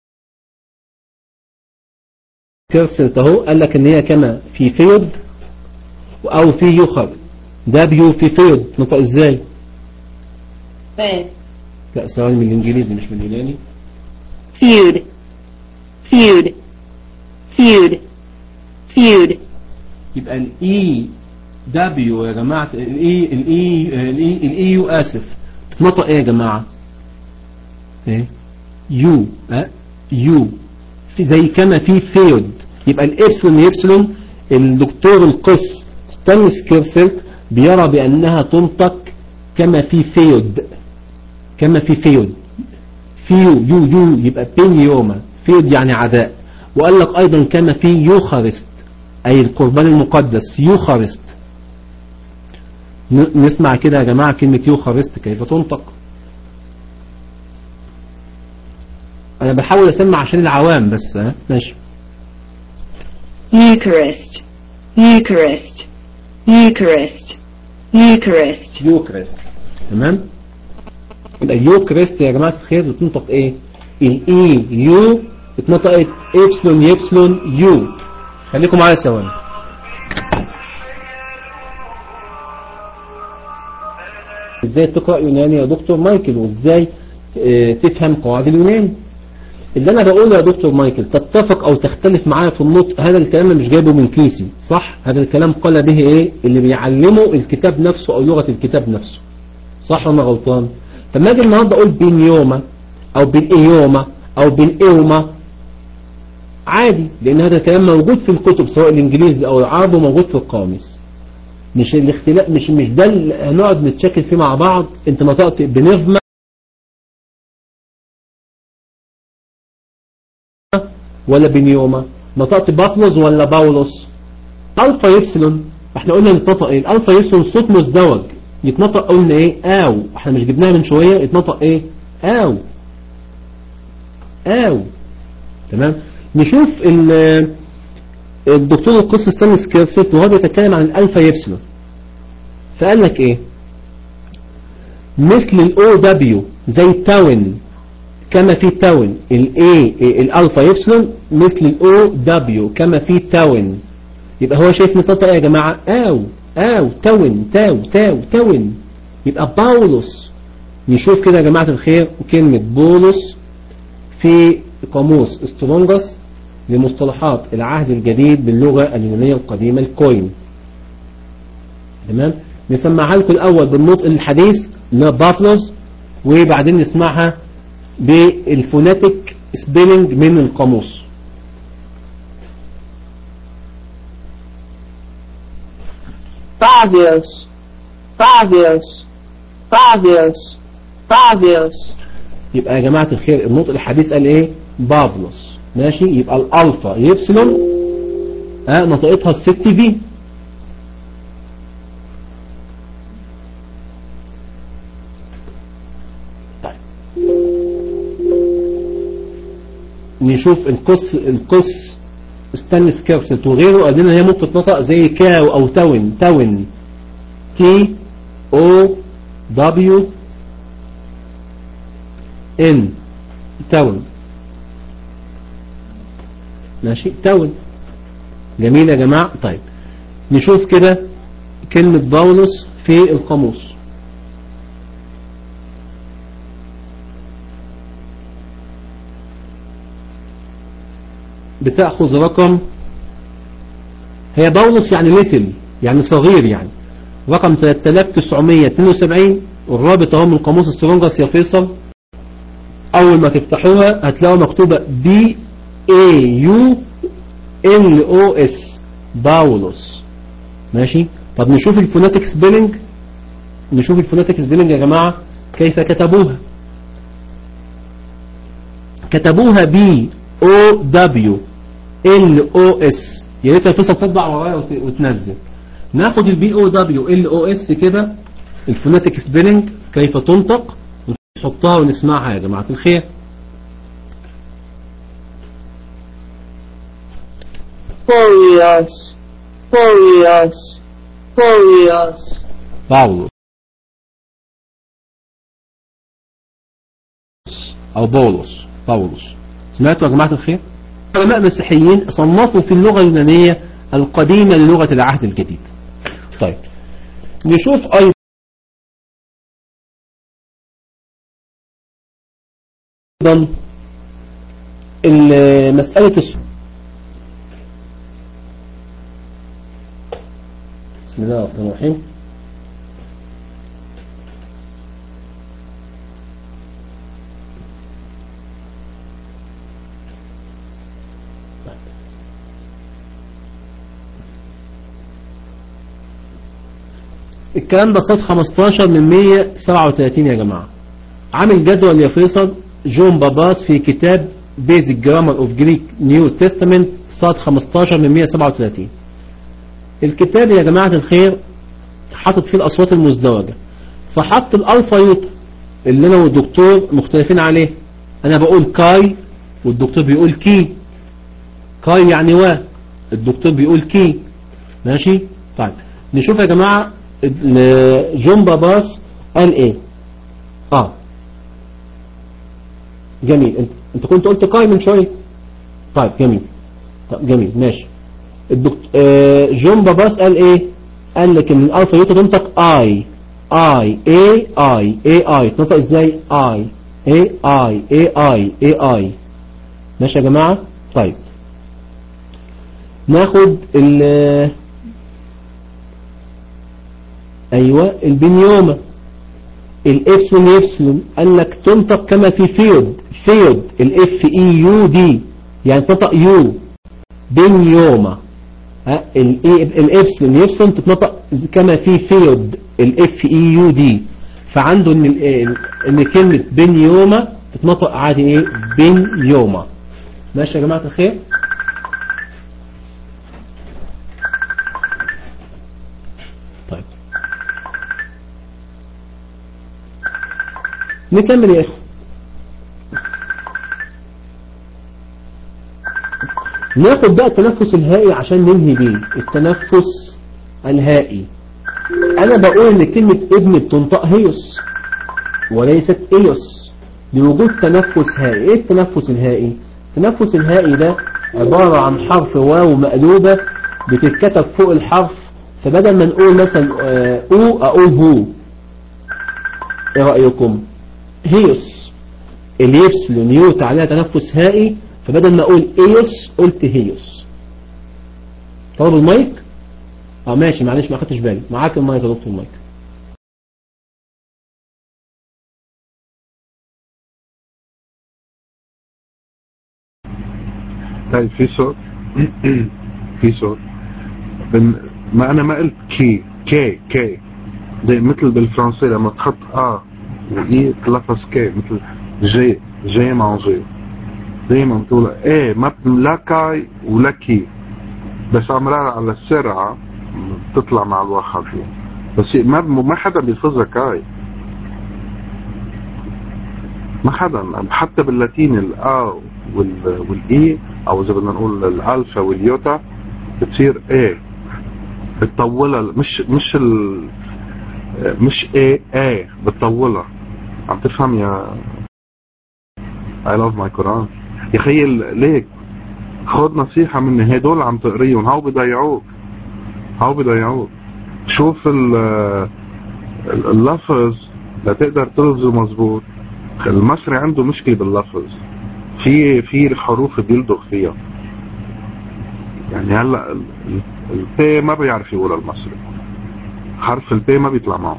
كيرسنت اهو قال لك ان هي كما في فيود او في يخر دبليو في فيود نطق ازاي Fed. لا ثواني من الانجليزي مش من اليوناني Feud. Feud. Feud. Feud. يبقى الاي دبليو يا جماعه الاي الاي الاي الاي يو اسف تتنطق ايه يا جماعه ايه يو اه يو في زي كما في فيود يبقى الابسلون يبسلون الدكتور القس ستانلس كيرسلت بيرى بانها تنطق كما في فيود كما في فيود فيو يو يو يبقى بينيوما فيود يعني عداء وقال لك ايضا كما في يوخارست اي القربان المقدس يوخارست ن- نسمع كده يا جماعة كلمة يوخارست كيف تنطق انا بحاول اسمع عشان العوام بس ها ماشي Eucharist. Eucharist. Eucharist. Eucharist. يوكريست تمام يبقى يوكريست يا جماعة الخير بتنطق ايه الاي يو اتنطقت ابسلون يبسلون يو خليكم معايا ثواني ازاي تقرأ يوناني يا دكتور مايكل وازاي اه تفهم قواعد اليوناني اللي انا بقوله يا دكتور مايكل تتفق او تختلف معايا في النطق هذا الكلام أنا مش جايبه من كيسي صح هذا الكلام قال به ايه اللي بيعلمه الكتاب نفسه او لغة الكتاب نفسه صح ولا أنا غلطان فما اجي النهارده اقول بنيوما او بنيوما او بنيوما عادي لان هذا الكلام موجود في الكتب سواء الانجليزي او العربي موجود في القاموس مش الاختلاف مش مش ده اللي هنقعد نتشكل فيه مع بعض انت نطقت بنظمة ولا بنيوما نطقت بطلس ولا باولوس الفا يبسلون احنا قلنا نتنطق ايه الالفا يبسلون صوت مزدوج يتنطق قلنا ايه او احنا مش جبناها من شوية يتنطق ايه او او تمام نشوف ال- الدكتور القس ستانلس كيرسيت وهو بيتكلم عن الالفا يبسلون فقال لك ايه مثل الاو دبليو زي تاون كما في تاون الاي الالفا يبسلون مثل الاو دبليو كما في تاون يبقى هو شايف نطاطة ايه يا جماعة او او تاون تاو تاو تاون يبقى باولوس نشوف كده يا جماعة الخير كلمة بولس في قاموس سترونجس لمصطلحات العهد الجديد باللغة اليونانية القديمة الكوين تمام نسمعها لكم الأول بالنطق الحديث بافلوس وبعدين نسمعها بالفوناتيك سبيلنج من القاموس Fabulous. Fabulous. Fabulous. Fabulous. يبقى يا جماعة الخير النطق الحديث قال ايه بافلوس ماشي يبقى الالفا يبسلون اه نطقتها الست في طيب نشوف القص القص ستانلس كيرسلت وغيره قال لنا هي ممكن تنطق زي كاو او تاون تاون تي او دبليو ان تاون ماشي تاون جميل يا جماعة طيب نشوف كده كلمة باولوس في القاموس بتأخذ رقم هي باولوس يعني ليتل يعني صغير يعني رقم 3972 والرابط اهو من قاموس سترونجس يا فيصل اول ما تفتحوها هتلاقوا مكتوبة بي اي يو ال او اس باولوس ماشي طب نشوف الفوناتيك سبيلنج نشوف الفوناتيك سبيلنج يا جماعة كيف كتبوها كتبوها بي او دبليو ال او اس يا ريت فيصل تطبع ورايا وت- وتنزل ناخد البي او دبليو ال او اس كده الفوناتيك سبيلنج كيف تنطق ونحطها ونسمعها يا جماعة الخير Furious. Furious. Furious. باولوس أو بولس باولوس سمعتوا يا جماعة الخير علماء مسيحيين صنفوا في اللغة اليونانية القديمة للغة العهد الجديد طيب نشوف أيضا ال- مسألة الس- بسم الله الرحمن الرحيم الكلام ده صاد 15 من 137 يا جماعة عامل جدول يا فيصل جون باباس في كتاب بيزك جرامر اوف جريك نيو تestament صاد 15 من 137 الكتاب يا جماعة الخير حاطط فيه الأصوات المزدوجة فحط الألفا يوتا اللي أنا والدكتور مختلفين عليه أنا بقول كاي والدكتور بيقول كي كاي يعني وا الدكتور بيقول كي ماشي طيب نشوف يا جماعة ال- جون باباس قال ايه اه جميل انت, انت كنت قلت كاي من شوية طيب جميل طب جميل ماشي الدكتور آه جون باباس قال ايه قال لك ان الالفا يوتا تنطق اي اي اي اي اي اي تنطق ازاي اي اي اي اي اي اي اي ماشي يا جماعة طيب ناخد ال ايوه البنيومة الابسلون يبسلون قال لك تنطق كما في فيود فيود الاف اي يو دي يعني تنطق يو بنيومة ها ال- الابسلون يبسلون تتنطق كما في فيود الاف اي يو دي فعنده ان ال- ان كلمة بنيومة تتنطق عادي ايه بنيومة ماشي يا جماعة الخير طيب نكمل يا اخوة ناخد بقى التنفس الهائي عشان ننهي بيه التنفس الهائي انا بقول ان كلمة ابن بتنطق هيوس وليست إيوس لوجود تنفس هائي إيه التنفس الهائي التنفس الهائي ده عبارة عن حرف واو مقلوبة بتتكتب فوق الحرف فبدل ما نقول مثلا آه، أو أقول هو إيه رأيكم هيوس اليبس لنيوت عليها تنفس هائي فبدل ما أقول إيوس قلت هيوس طلب المايك اه ماشي معلش ما خدتش بالي معاك المايك يا دكتور المايك طيب في صوت في صوت بن... ما انا ما قلت كي كي كي زي مثل بالفرنسي لما تحط اه واي تلفظ كي مثل جي جي مانجي دايما بتقول ايه ما بت- لا كاي ولا كي بس امرار على السرعة بتطلع مع الواحد يعني. بس ما ما حدا بيلفظها كاي ما حدا حتى باللاتيني الا وال والاي او اذا بدنا نقول الالفا واليوتا بتصير ايه بتطولها مش مش ال مش ايه ايه بتطولها عم تفهم يا I love my Quran يا خيي ليك خد نصيحة مني هدول عم تقريهم هاو بضيعوك هاو بضيعوك شوف ال- ال- اللفظ لتقدر تلفظه مظبوط المصري عنده مشكلة باللفظ في في حروف بيلدغ فيها يعني هلا ال- ال- البي ما بيعرف يقولها المصري حرف البي ما بيطلع معه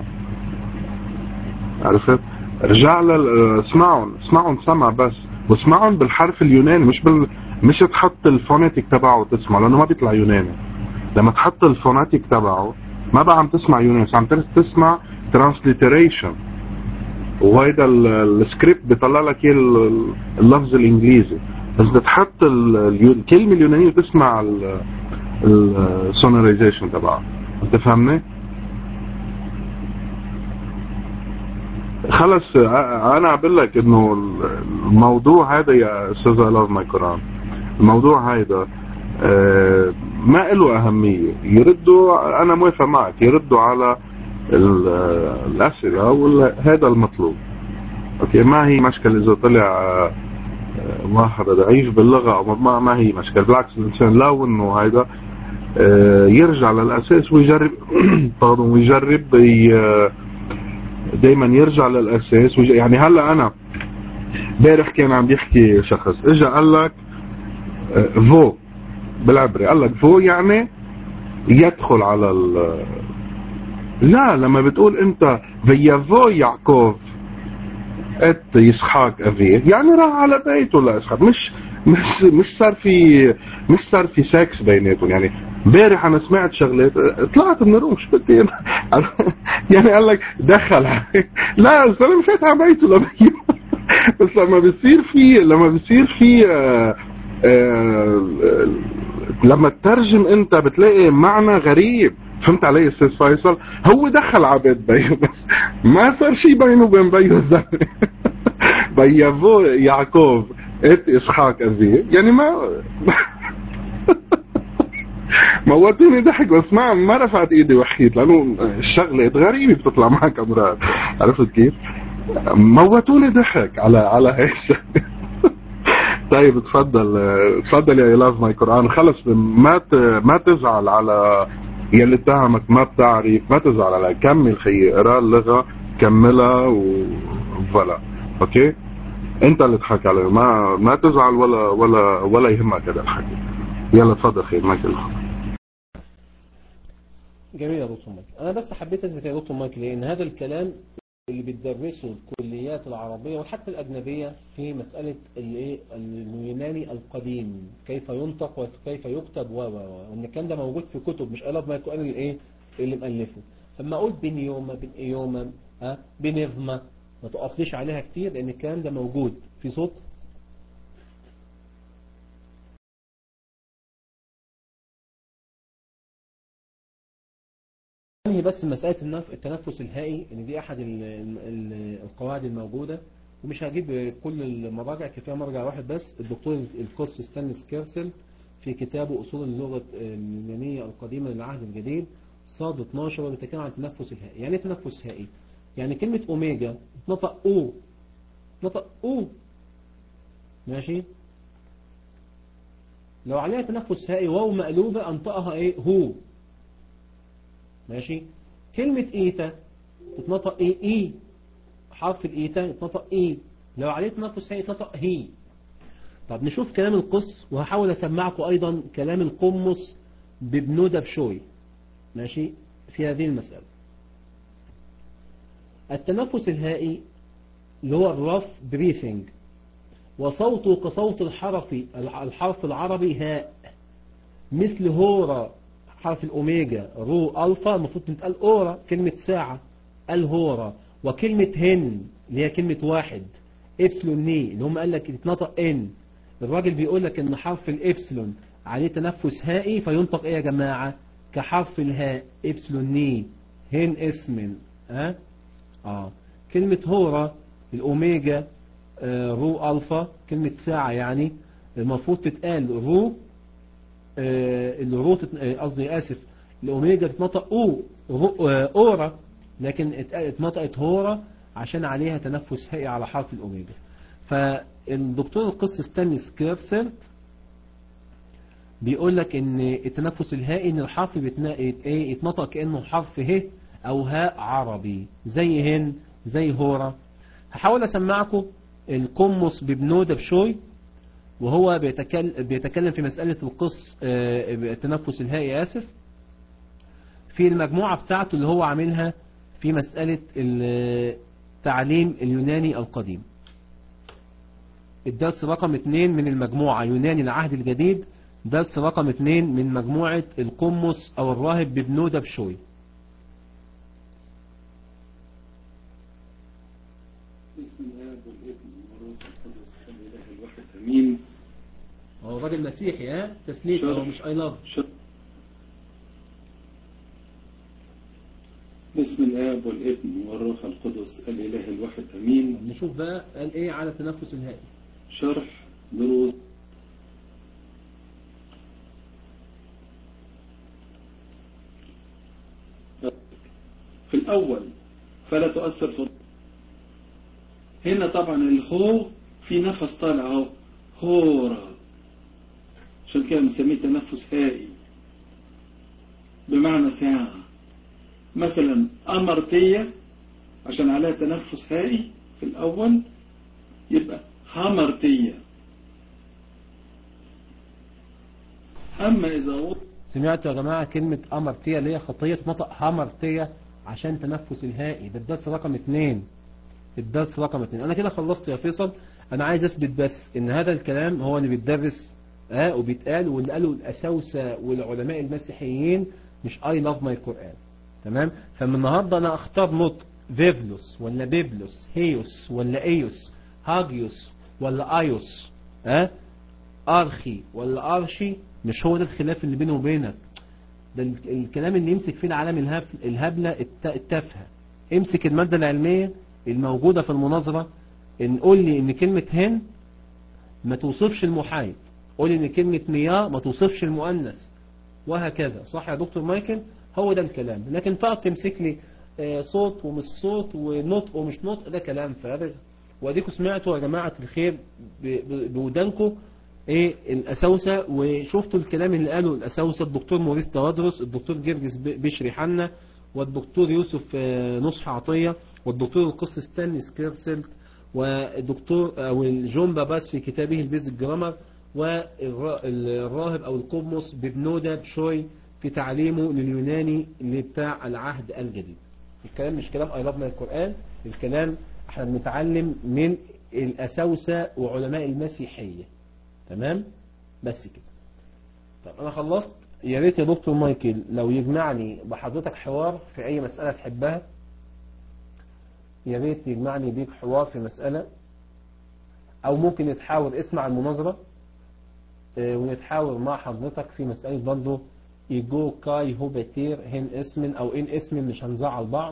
عرفت رجع لل اسمعهم اسمعهم سمع بس واسمعهم بالحرف اليوناني مش بال مش تحط الفونيتيك تبعه وتسمع لانه ما بيطلع يوناني لما تحط الفوناتيك تبعه ما بقى عم تسمع يوناني بس عم تسمع ترانسليتريشن وهيدا ال- السكريبت بيطلع لك اياه ال- اللفظ الانجليزي بس بتحط ال- اليو- الكلمه اليونانيه وتسمع السونوريزيشن تبعها انت فاهمني؟ خلص ا- انا بقول لك انه الموضوع هذا يا استاذ الاف ماي قران الموضوع هذا آه، ما له اهميه يردوا انا موافق معك يردوا على ال- الاسئله وهذا المطلوب اوكي ما هي مشكله اذا طلع آه، آه، واحد ضعيف باللغه او ما, ما هي مشكله بالعكس الانسان لو انه هيدا آه، يرجع للاساس ويجرب pardon، ويجرب ي- دايما يرجع للاساس ويج- يعني هلا انا امبارح كان عم بيحكي شخص اجى قال لك آه، فو بالعبري قال لك فو يعني يدخل على ال لا لما بتقول انت فيافو يعقوب ات يسحاق افيه يعني راح على بيته لاسحاق مش مش مش صار في مش صار في سكس بيناتهم يعني امبارح انا سمعت شغلات طلعت من الروم شو بدي يعني قال لك دخل عليه. لا الزلمه فات على بيته لبيه بس لما بصير في لما بصير في آه، آه، لما تترجم انت بتلاقي معنى غريب فهمت علي استاذ فيصل هو دخل على بيت بيه بس ما صار شيء بينه وبين بيه الزلمه بيافو يعقوب ات اسحاق ابيه يعني ما موتوني ضحك بس ما ما رفعت ايدي وحكيت لانه الشغلات غريبه بتطلع معك امراض عرفت كيف؟ موتوني ضحك على على هيك طيب اتفضل اتفضل يا لاف ماي قران خلص ما ت- ما تزعل على يلي اتهمك ما بتعرف ما تزعل على كمل خيي اقرا اللغه كملها وفلا اوكي انت اللي تحكي عليه ما ما تزعل ولا ولا ولا يهمك هذا الحكي يلا تفضل خير ما كلمه جميل يا دكتور مايك انا بس حبيت اثبت يا دكتور مايك ليه ان هذا الكلام اللي بتدرسه الكليات العربية وحتى الأجنبية في مسألة الايه اليوناني القديم كيف ينطق وكيف يكتب و و و وان الكلام ده موجود في كتب مش قلب ما يكون الايه اللي مؤلفه لما اقول بنيوما بنيوما ها بنظمة ما تقفليش عليها كتير لان الكلام ده موجود في صوت هي بس مسألة النف- التنفس الهائي ان دي احد ال- ال- القواعد الموجودة ومش هجيب كل المراجع كفاية مرجع واحد بس الدكتور الكورس ستانلس كيرسل في كتابه أصول اللغة اليونانية القديمة للعهد الجديد صاد 12 بيتكلم عن التنفس الهائي يعني ايه تنفس هائي يعني كلمة أوميجا نطق أو نطق أو ماشي لو عليها تنفس هائي واو مقلوبة أنطقها إيه هو ماشي كلمة إيتا تتنطق إيه إيه حرف الإيتا يتنطق إيه لو عليه تنفس هائي يتنطق هي طب نشوف كلام القص وهحاول أسمعكم أيضا كلام القمص ببنودة بشوي ماشي في هذه المسألة التنفس الهائي اللي هو الرف بريثنج وصوته كصوت الحرف الحرف العربي هاء مثل هورا حرف الأوميجا رو ألفا المفروض تتقال أورا كلمة ساعة الهورا وكلمة هن اللي هي كلمة واحد إبسلون ني اللي هم قال لك تتنطق إن الراجل بيقول لك إن حرف الإبسلون عليه تنفس هائي فينطق إيه يا جماعة كحرف الهاء إبسلون ني هن اسم ها آه كلمة هورا الأوميجا آه رو ألفا كلمة ساعة يعني المفروض تتقال رو آه الرو قصدي آسف الأوميجا تتنطق أو رو آه أورا لكن اتنطقت هورا عشان عليها تنفس هائي على حرف الأوميجا فالدكتور القس ستانلي سكيرسلت بيقول لك ان التنفس الهائي ان الحرف يتنطق كأنه حرف ه او هاء عربي زي هن زي هورا هحاول اسمعكم القمص ببنودة بشوي وهو بيتكلم, بيتكلم في مسألة القص التنفس الهائي آسف في المجموعة بتاعته اللي هو عاملها في مسألة التعليم اليوناني القديم الدرس رقم اتنين من المجموعة يوناني العهد الجديد درس رقم اتنين من مجموعة القمص او الراهب ببنودة بشوي بسم الله والابن والروح القدس الاله الواحد امين هو راجل مسيحي ها تسليس هو مش اي لاف بسم الاب والابن والروح القدس الاله الواحد امين نشوف بقى قال ايه على التنفس الهائي شرح دروس في الأول فلا تؤثر في هنا طبعا الهو في نفس طالع اهو هورا عشان كده بنسميه تنفس هائي بمعنى ساعة مثلا أمرتية عشان عليها تنفس هائي في الأول يبقى همرتية أما إذا وضع سمعتوا يا جماعة كلمة أمرتية اللي هي خطية تنطق همرتية عشان تنفس الهائي ده الدرس رقم اتنين الدرس رقم اتنين انا كده خلصت يا فيصل انا عايز اثبت بس ان هذا الكلام هو اللي بيتدرس اه وبيتقال واللي قاله الاساوسة والعلماء المسيحيين مش اي لاف ماي قرآن تمام فمن النهاردة انا اختار نطق فيفلوس ولا بيبلوس هيوس ولا ايوس هاجيوس ولا ايوس اه ارخي ولا ارشي مش هو ده الخلاف اللي بينه وبينك ده الكلام اللي يمسك فيه العالم الهبلة التافهة امسك المادة العلمية الموجودة في المناظرة ان قول لي ان كلمة هن ما توصفش المحايد قول لي ان كلمة مياه ما توصفش المؤنث وهكذا صح يا دكتور مايكل هو ده الكلام لكن تقعد تمسك لي صوت ومش صوت ونطق ومش نطق ده كلام فارغ واديكم سمعتوا يا جماعة الخير بودانكم ايه الاساوسة وشفتوا الكلام اللي قاله الاساوسة الدكتور موريس توادرس الدكتور جرجس بشري حنا والدكتور يوسف نصح عطية والدكتور القس ستانلي سكيرسلت والدكتور او جون باباس في كتابه البيزك جرامر والراهب او القمص ببنودة بشوي في تعليمه لليوناني اللي بتاع العهد الجديد الكلام مش كلام اي لاف من القرآن الكلام احنا بنتعلم من الاساوسة وعلماء المسيحية تمام بس كده طب انا خلصت يا ريت يا دكتور مايكل لو يجمعني بحضرتك حوار في اي مسألة تحبها يا ريت يجمعني بيك حوار في مسألة او ممكن نتحاور اسمع المناظرة اه ونتحاور مع حضرتك في مسألة برضه يجو كاي هو بتير هن اسم او ان اسم مش هنزعل بعض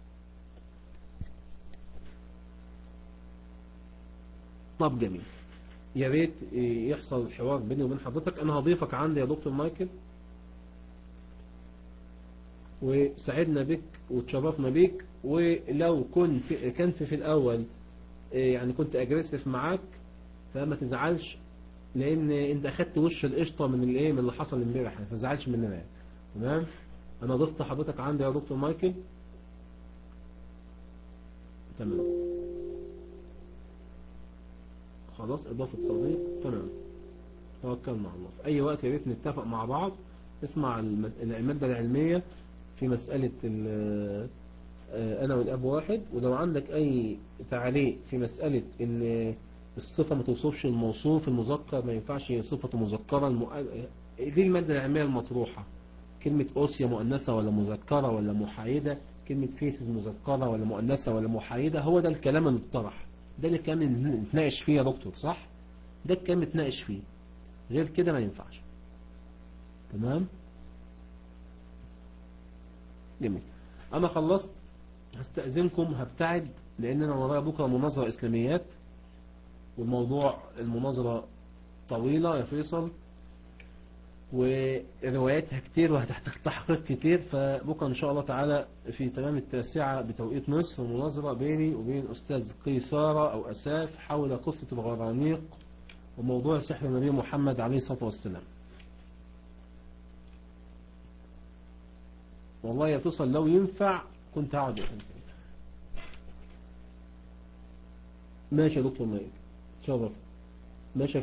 طب جميل يا ريت يحصل الحوار بيني وبين حضرتك انا هضيفك عندي يا دكتور مايكل وسعدنا بك وتشرفنا بك ولو كنت كان في في الأول إيه، يعني كنت أجريسيف معاك فما تزعلش لأن أنت أخدت وش القشطة من الإيه من اللي حصل امبارح يعني ما تزعلش مننا يعني تمام أنا ضفت حضرتك عندي يا دكتور مايكل تمام خلاص إضافة صديق تمام توكلنا على الله في أي وقت يا ريت نتفق مع بعض اسمع المس... المادة العلمية في مسألة ال... آه، أنا والأب واحد ولو عندك أي تعليق في مسألة إن الصفة ما توصفش الموصوف المذكر ما ينفعش صفة مذكرة الم... دي المادة العلمية المطروحة كلمة أوسيا مؤنثة ولا مذكرة ولا محايدة كلمة فيسز مذكرة ولا مؤنثة ولا محايدة هو ده الكلام اللي اتطرح ده اللي كان نتناقش فيه يا دكتور صح ده الكلام نتناقش فيه غير كده ما ينفعش تمام جميل انا خلصت هستأذنكم هبتعد لان انا ورايا بكرة مناظرة اسلاميات والموضوع المناظرة طويلة يا فيصل ورواياتها كتير وهتحتاج تحقيق كتير فبكرة ان شاء الله تعالى في تمام التاسعة بتوقيت نصف مناظرة بيني وبين استاذ قيثارة او اساف حول قصة الغرانيق وموضوع سحر النبي محمد عليه الصلاة والسلام والله يا فيصل لو ينفع كنت هقعد يا فندم. ماشي يا دكتور مايك شرف ماشي يا